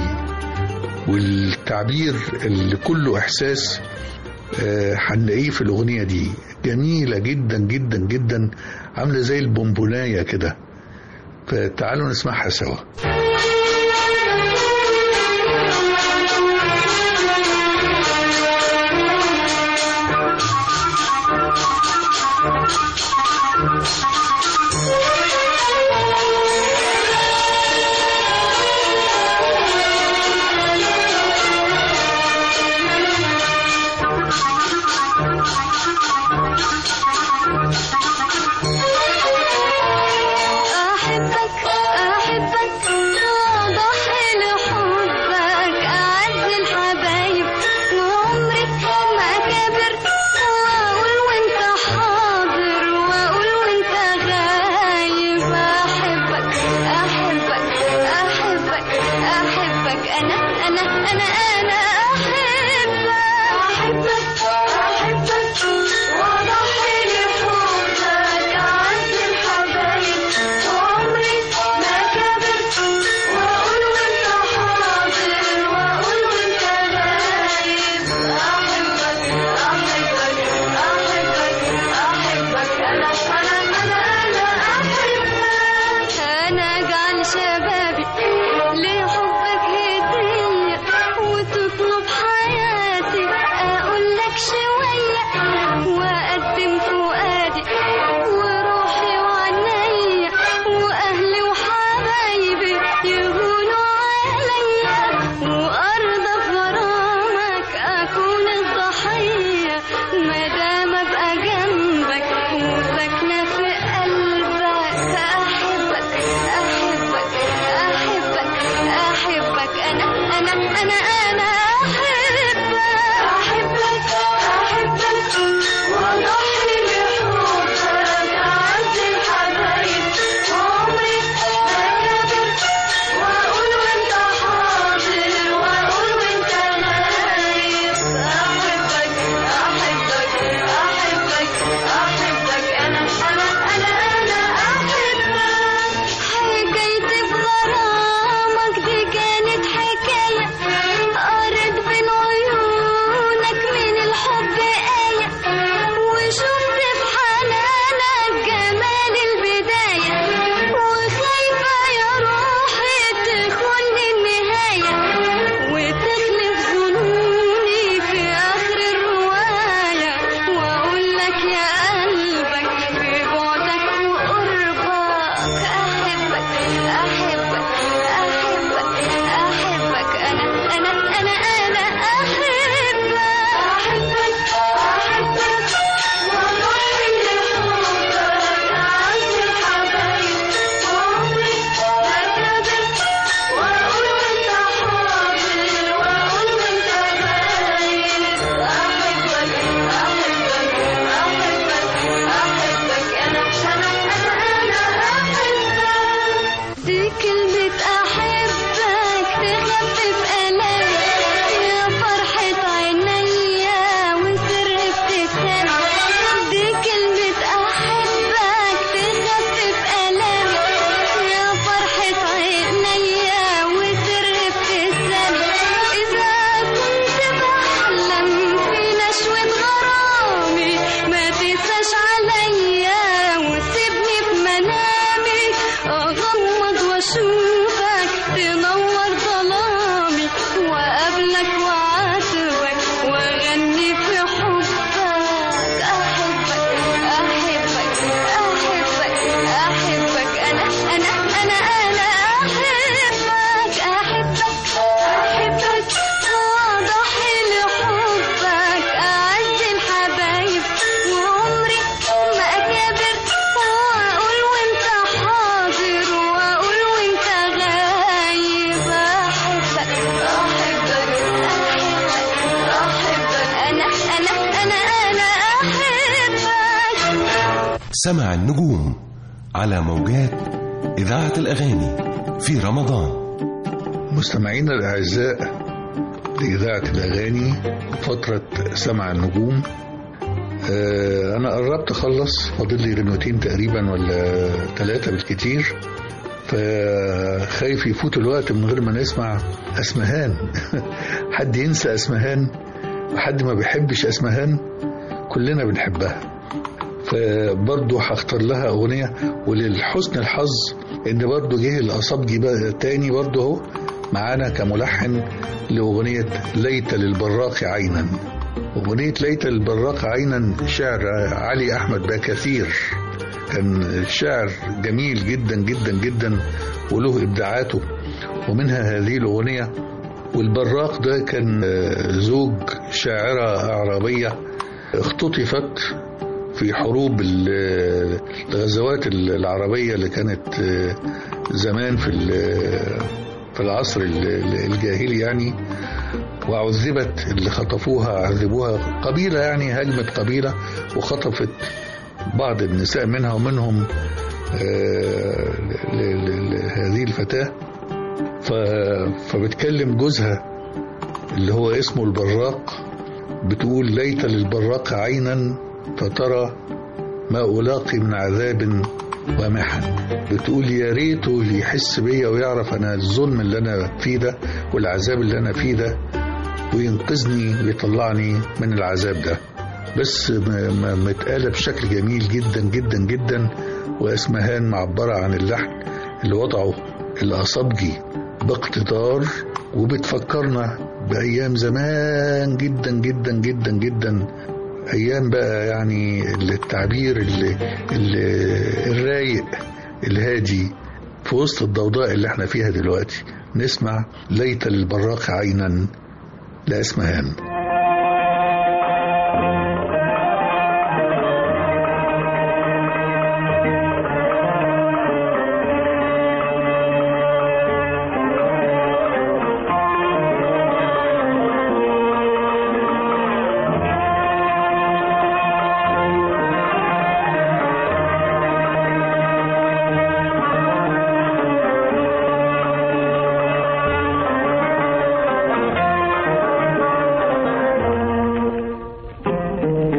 والتعبير اللي كله إحساس آه، هنلاقيه في الأغنية دي جميلة جدا جدا جدا عاملة زي البونبوناية كده فتعالوا نسمعها سوا أحبك أحبك أنا أنا أحبك أحبك أحبك وأضحي لحبك أعز الحبايب وعمري ما أكابر وأقول وأنت حاضر وأقول وأنت غايب أحبك أحبك أحبك أحبك أنا أنا أنا أنا أحبك سمع النجوم على موجات إذاعة الأغاني في رمضان مستمعينا الأعزاء لإذاعة الأغاني فترة سمع النجوم آه، أنا قربت أخلص فاضل لي غنوتين تقريبا ولا ثلاثة بالكتير فخايف يفوت الوقت من غير ما نسمع أسمهان حد ينسى أسمهان وحد ما بيحبش أسمهان كلنا بنحبها فبرضه هختار لها أغنية وللحسن الحظ إن برضه جه الأصابجي بقى تاني برضه أهو معانا كملحن لأغنية ليت للبراق عينا أغنية ليت للبراق عينا شعر علي أحمد باكثير كان شعر جميل جدا جدا جدا وله إبداعاته ومنها هذه الأغنية والبراق ده كان آه، زوج شاعرة أعرابية اختطفت في حروب ال- الغزوات العربية اللي كانت آه، زمان في ال- في العصر ال- الجاهلي يعني وعذبت اللي خطفوها عذبوها قبيلة يعني هجمت قبيلة وخطفت بعض النساء منها ومنهم آه، ل- ل- ل- هذه الفتاة ف- فبتكلم جوزها اللي هو اسمه البراق بتقول ليت للبراق عينا فترى ما ألاقي من عذاب ومحن بتقول يا ريته يحس بيا ويعرف أنا الظلم اللي أنا فيه ده والعذاب اللي أنا فيه ده وينقذني ويطلعني من العذاب ده بس م- م- متقالة بشكل جميل جدا جدا جدا واسمهان معبرة عن اللحن اللي وضعه الأصابجي باقتدار وبتفكرنا بأيام زمان جدا جدا جدا جدا أيام بقى يعني التعبير اللي اللي الرايق الهادي في وسط الضوضاء اللي احنا فيها دلوقتي نسمع ليت للبراق عينا لأسمهان Thank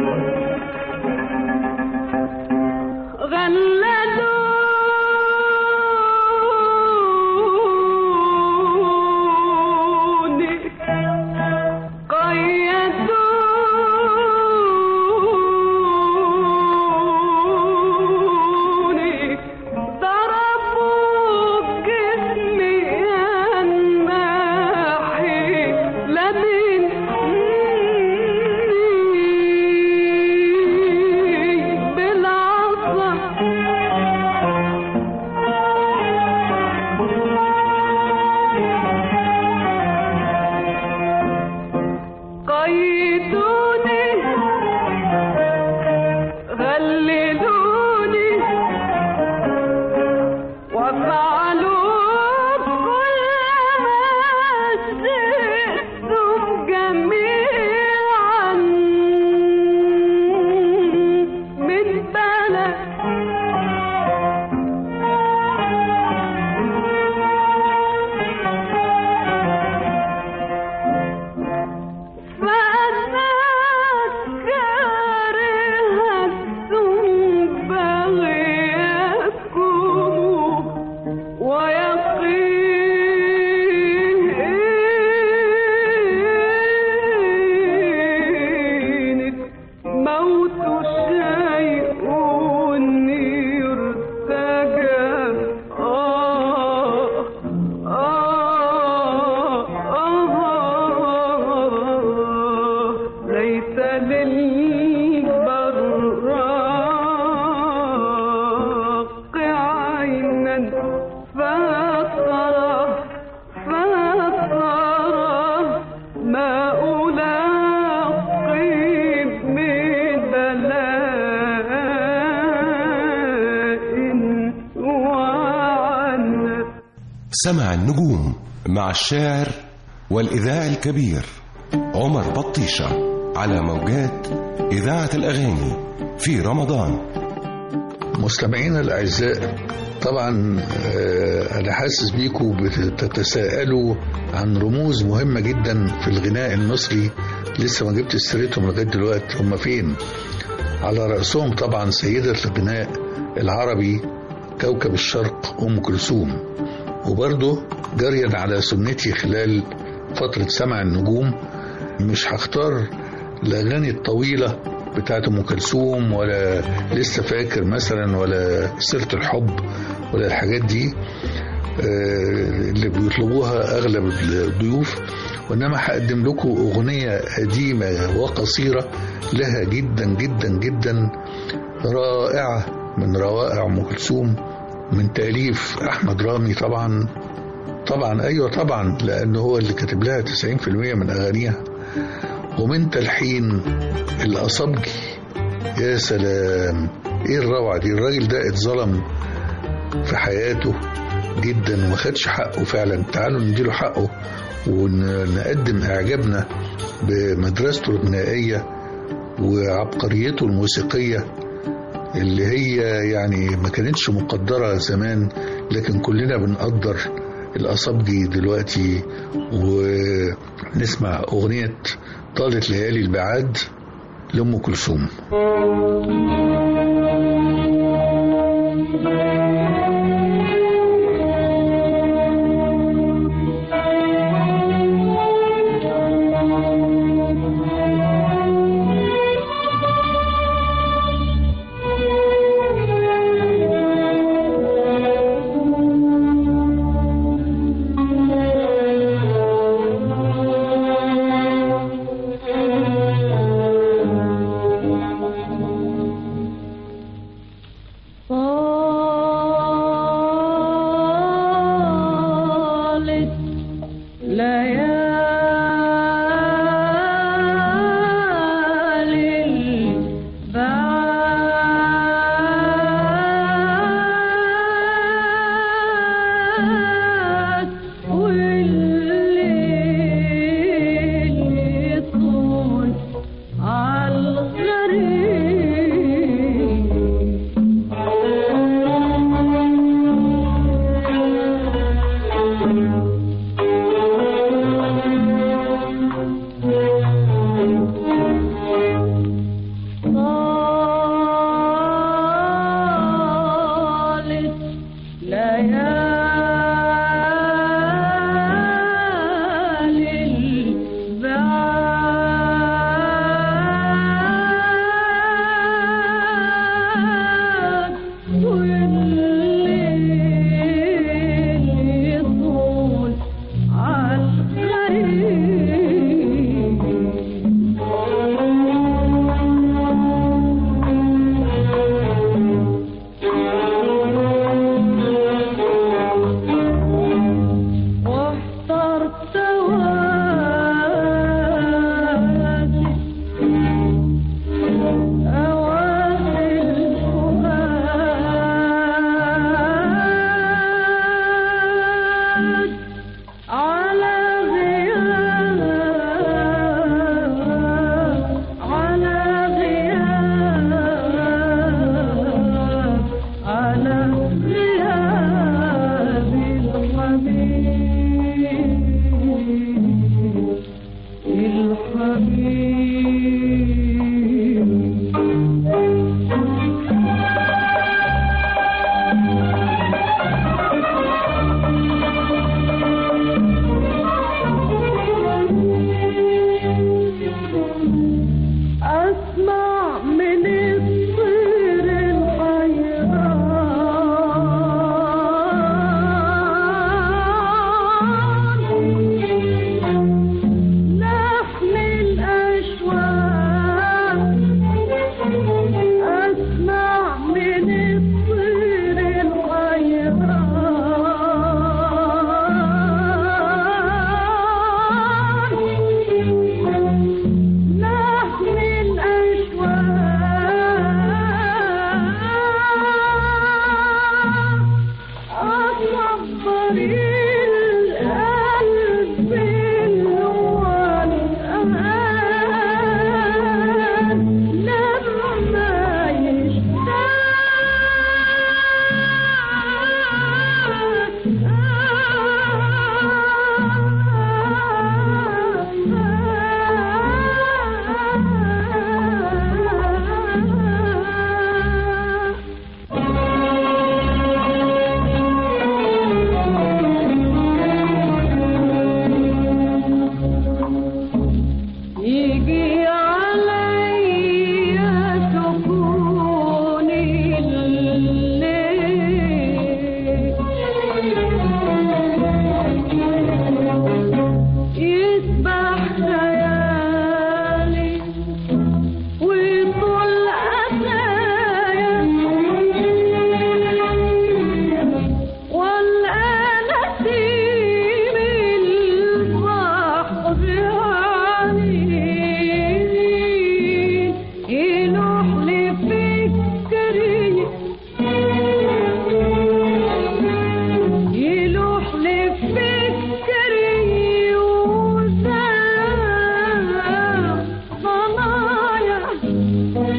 غلدوني قيدوني ضربوا جسمي الناحي لمن بالعصا قيدوني غللوني وفعلوا كل ما شئتم جميعا من بلد فأنا كارهة بغيكم ويقينك موت شيء يرتجى آه آه آه ليس للبراق عينا فاطرة فاطرة ما ألاقي من بلاء وعنا سمع النجوم مع الشاعر والإذاعي الكبير عمر بطيشة على موجات إذاعة الأغاني في رمضان مستمعينا الأعزاء طبعا آه، أنا حاسس بيكم بتتساءلوا عن رموز مهمة جدا في الغناء المصري لسه ما جبت سيرتهم لغاية دلوقتي هم فين على رأسهم طبعا سيدة الغناء العربي كوكب الشرق أم كلثوم وبرضه جريا على سنتي خلال فترة سمع النجوم مش هختار الأغاني الطويلة بتاعت أم كلثوم ولا لسه فاكر مثلا ولا سيرة الحب ولا الحاجات دي آه، اللي بيطلبوها أغلب الضيوف وإنما هقدم لكم أغنية قديمة وقصيرة لها جدا جدا جدا رائعة من روائع أم كلثوم من تأليف أحمد رامي طبعا طبعا أيوة طبعا لأنه هو اللي كاتب لها 90% من أغانيها ومن تلحين الأصبجي يا سلام ايه الروعة دي الراجل ده اتظلم في حياته جدا وما خدش حقه فعلا تعالوا نديله حقه ونقدم اعجابنا بمدرسته الغنائية وعبقريته الموسيقية اللي هي يعني ما كانتش مقدرة زمان لكن كلنا بنقدر الأصابجي دلوقتي ونسمع أغنية طالت ليالي البعاد لأم كلثوم طالت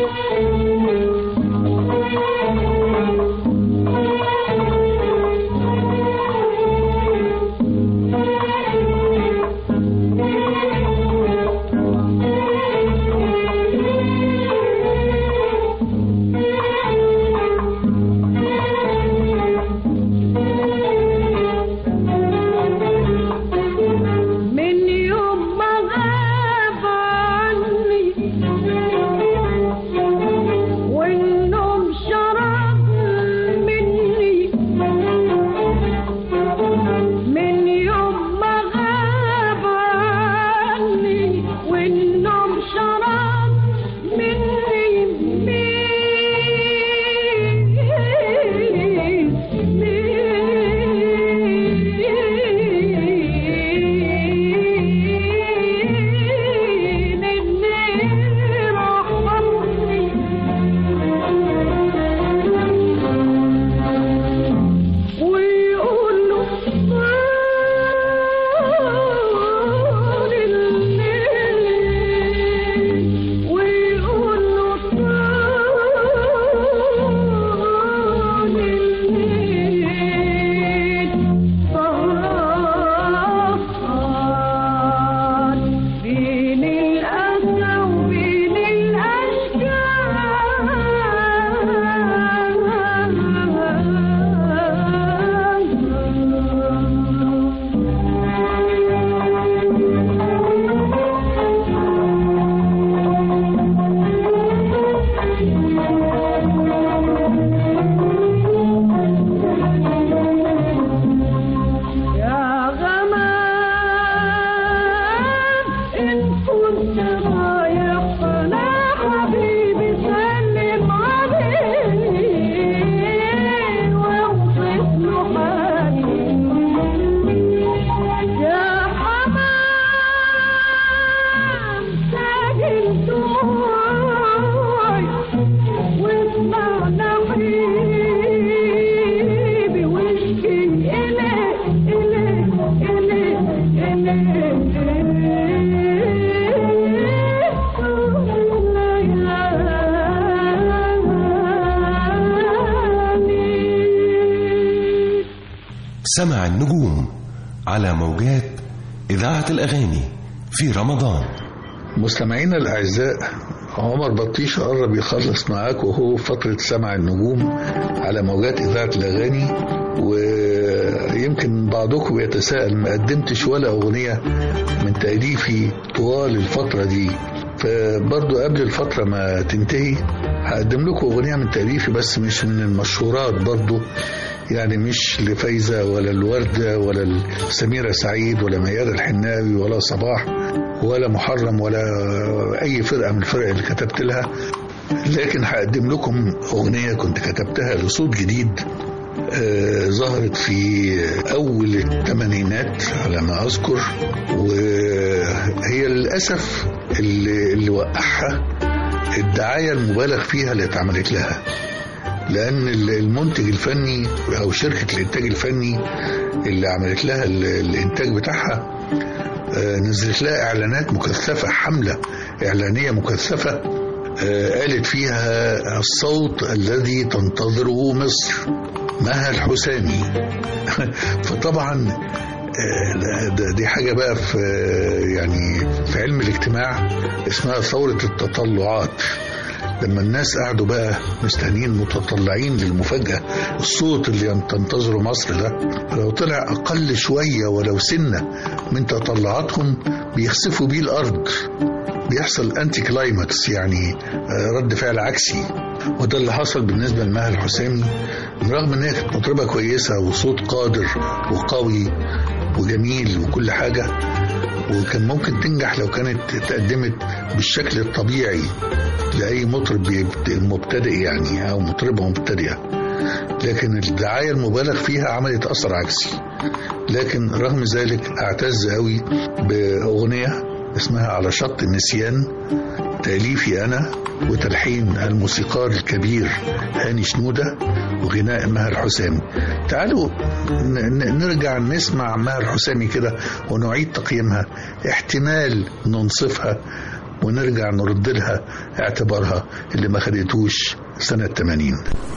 من يوم ما غاب عني والنوم شرب مني من يوم ما غاب عني والنوم شرب مني مين مين اللي رحمني ويقول له طال الليل ويقول له طال الليل طال بين الأسى وبين الأشجار يا غمام إن كنت رايح فلا حبيبي سلم عليه واوصف له حالي يا حمام ساجل دموعي واسمع نحيبي واشكي إليه إليه إليه إليه سمع النجوم على موجات إذاعة الأغاني في رمضان مستمعينا الأعزاء عمر بطيشة قرب يخلص معاك وهو في فترة سمع النجوم على موجات إذاعة الأغاني ويمكن بعضكم يتساءل ما قدمتش ولا أغنية من تأليفي طوال الفترة دي فبرضو قبل الفترة ما تنتهي هقدم لكم أغنية من تأليفي بس مش من المشهورات برضو يعني مش لفايزة ولا الوردة ولا سميرة سعيد ولا ميادة الحناوي ولا صباح ولا محرم ولا أي فرقة من الفرق اللي كتبت لها لكن هقدم لكم أغنية كنت كتبتها لصوت جديد آه، ظهرت في أول الثمانينات على ما أذكر وهي للأسف اللي, اللي وقعها الدعاية المبالغ فيها اللي اتعملت لها لأن المنتج الفني أو شركة الإنتاج الفني اللي عملت لها ال- الإنتاج بتاعها آه، نزلت لها إعلانات مكثفة حملة إعلانية مكثفة آه، قالت فيها الصوت الذي تنتظره مصر مها الحسامي فطبعا آه، لا، ده- دي حاجة بقى في آه، يعني في علم الاجتماع اسمها ثورة التطلعات لما الناس قعدوا بقى مستنيين متطلعين للمفاجأة الصوت اللي تنتظره مصر ده لو طلع أقل شوية ولو سنة من تطلعاتهم بيخسفوا بيه الأرض بيحصل أنتي كلايماكس يعني آه، رد فعل عكسي وده اللي حصل بالنسبة لمها الحسامي برغم ان هي كانت مطربة كويسة وصوت قادر وقوي وجميل وكل حاجة وكان ممكن تنجح لو كانت اتقدمت بالشكل الطبيعي لأي مطرب بيبت- مبتدئ يعني أو مطربة مبتدئة لكن الدعاية المبالغ فيها عملت أثر عكسي لكن رغم ذلك أعتز قوي بأغنية اسمها على شط النسيان تأليفي أنا وتلحين الموسيقار الكبير هاني شنودة وغناء مها الحسامي تعالوا ن- ن- نرجع نسمع مها الحسامي كده ونعيد تقييمها احتمال ننصفها ونرجع نرد لها اعتبارها اللي ما خدتوش سنة 80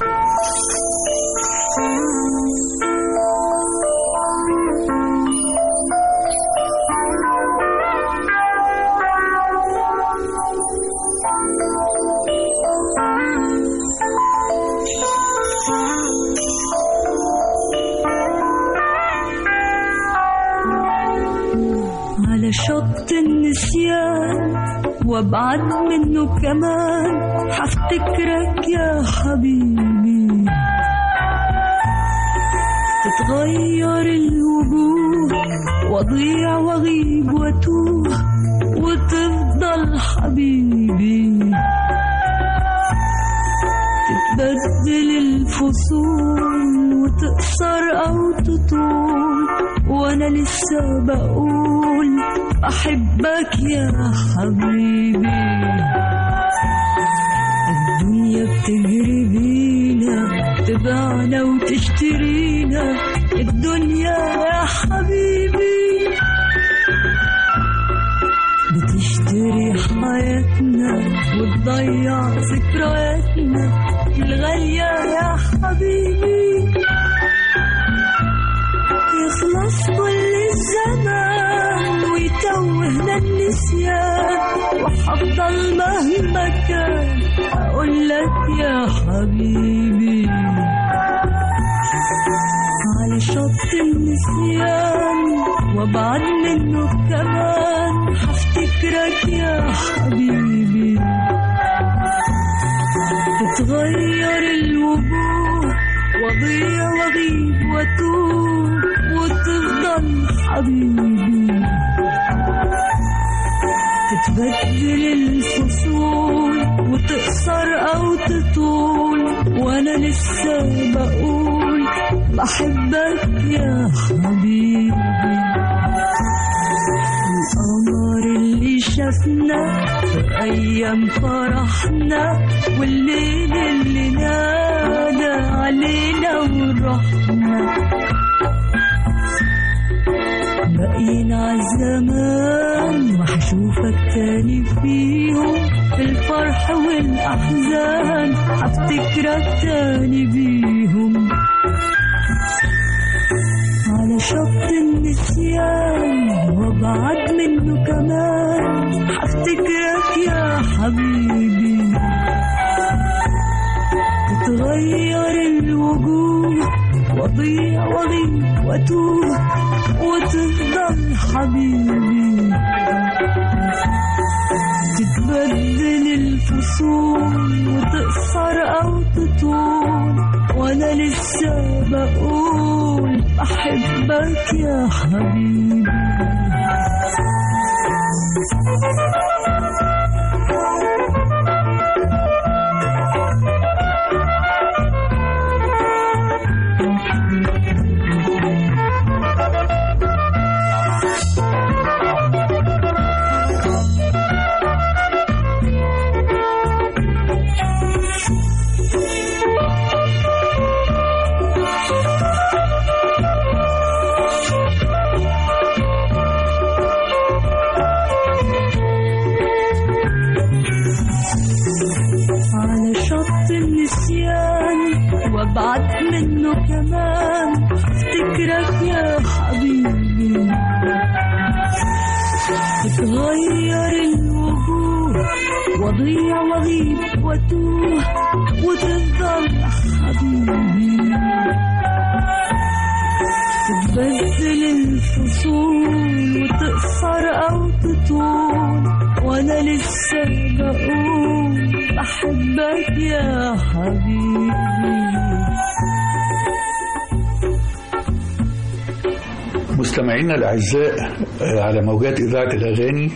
على شط النسيان وابعد منه كمان حفتكرك يا حبيبي تتغير الوجوه واضيع واغيب واتوه وتفضل حبيبي تتبدل الفصول وتقصر او تطول وانا لسه بقول بحبك يا حبيبي الدنيا بتجري بينا تبيعنا وتشترينا الدنيا يا حبيبي بتشتري حياتنا وتضيع ذكرياتنا الغالية يا حبيبي يخلص كل الزمان ويتوهنا النسيان وحفضل مهما كان أقول لك يا حبيبي على شط النسيان وابعد منه كمان حفتكرك يا حبيبي تتغير الوجوه واضيع واغيب واتوه وتفضل حبيبي تتبدل الفصول وتقصر او تطول وانا لسه بقول بحبك يا حبيبي القمر اللي شافنا في ايام فرحنا والليل اللي نادى علينا ورحنا باقيين عالزمان وهشوفك تاني فيهم في الفرح والأحزان هفتكرك تاني بيهم على شط النسيان وابعد منه كمان هفتكرك يا حبيبي تتغير الوجوه واضيع واغيب واتوه وتفضل حبيبي تتبدل الفصول وتقصر او تطول وانا لسه بقول بحبك يا حبيبي على شط النسيان وابعد منه كمان افتكرك يا حبيبي تتغير الوجوه واضيع واغيب واتوه وتفضل حبيبي تتبدل الفصول وتقصر او تطول وانا لسه بقول بحبك يا حبيبي مستمعينا الأعزاء آه، على موجات إذاعة الأغاني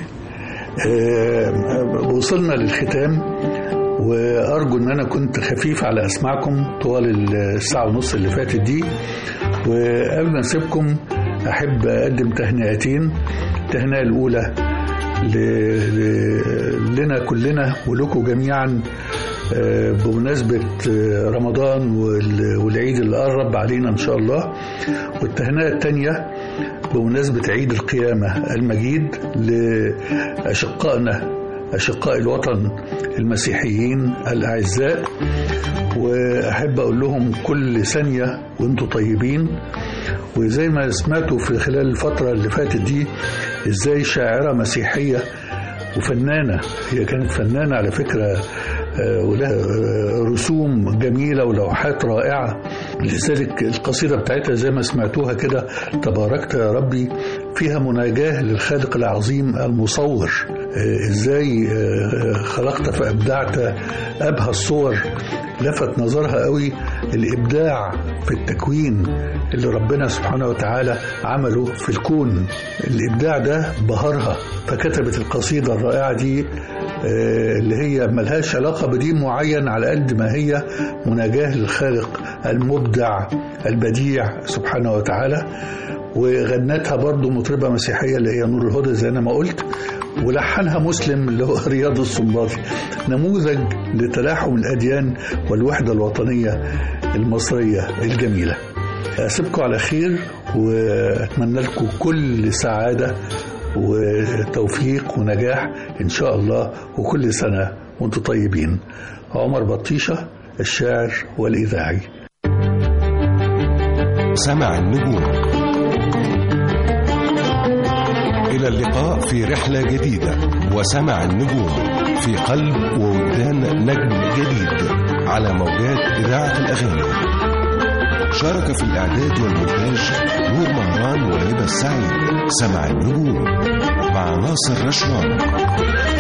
آه، وصلنا للختام وأرجو أن أنا كنت خفيف على أسماعكم طوال الساعة ونص اللي فاتت دي وقبل ما نسيبكم أحب أقدم تهنئتين التهنئة الأولى ل- ل- لنا كلنا ولكم جميعا آه، بمناسبة آه، رمضان وال- والعيد اللي قرب علينا إن شاء الله والتهنئة الثانية بمناسبة عيد القيامة المجيد لأشقائنا أشقاء الوطن المسيحيين الأعزاء وأحب أقول لهم كل ثانية وأنتم طيبين وزي ما سمعتوا في خلال الفترة اللي فاتت دي إزاي شاعرة مسيحية وفنانة هي كانت فنانة على فكرة آه، ولها آه، رسوم جميلة ولوحات رائعة لذلك القصيدة بتاعتها زي ما سمعتوها كده تباركت يا ربي فيها مناجاة للخالق العظيم المصور آه، ازاي آه، خلقت فأبدعت أبهى الصور لفت نظرها قوي الإبداع في التكوين اللي ربنا سبحانه وتعالى عمله في الكون الإبداع ده بهرها فكتبت القصيدة الرائعة دي آه، اللي هي ملهاش علاقة بدين معين على قد ما هي مناجاة للخالق المبدع البديع سبحانه وتعالى وغنتها برضو مطربة مسيحية اللي هي نور الهدى زي ما قلت ولحنها مسلم اللي هو رياض السنباطي نموذج لتلاحم الأديان والوحدة الوطنية المصرية الجميلة أسيبكم على خير وأتمنى لكم كل سعادة وتوفيق ونجاح إن شاء الله وكل سنة وأنتم طيبين عمر بطيشة الشاعر والإذاعي سمع النجوم إلى اللقاء في رحلة جديدة وسمع النجوم في قلب ووجدان نجم جديد على موجات إذاعة الأغاني شارك في الإعداد والمونتاج نور مهران وهبة السعيد سمع النجوم مع ناصر رشوان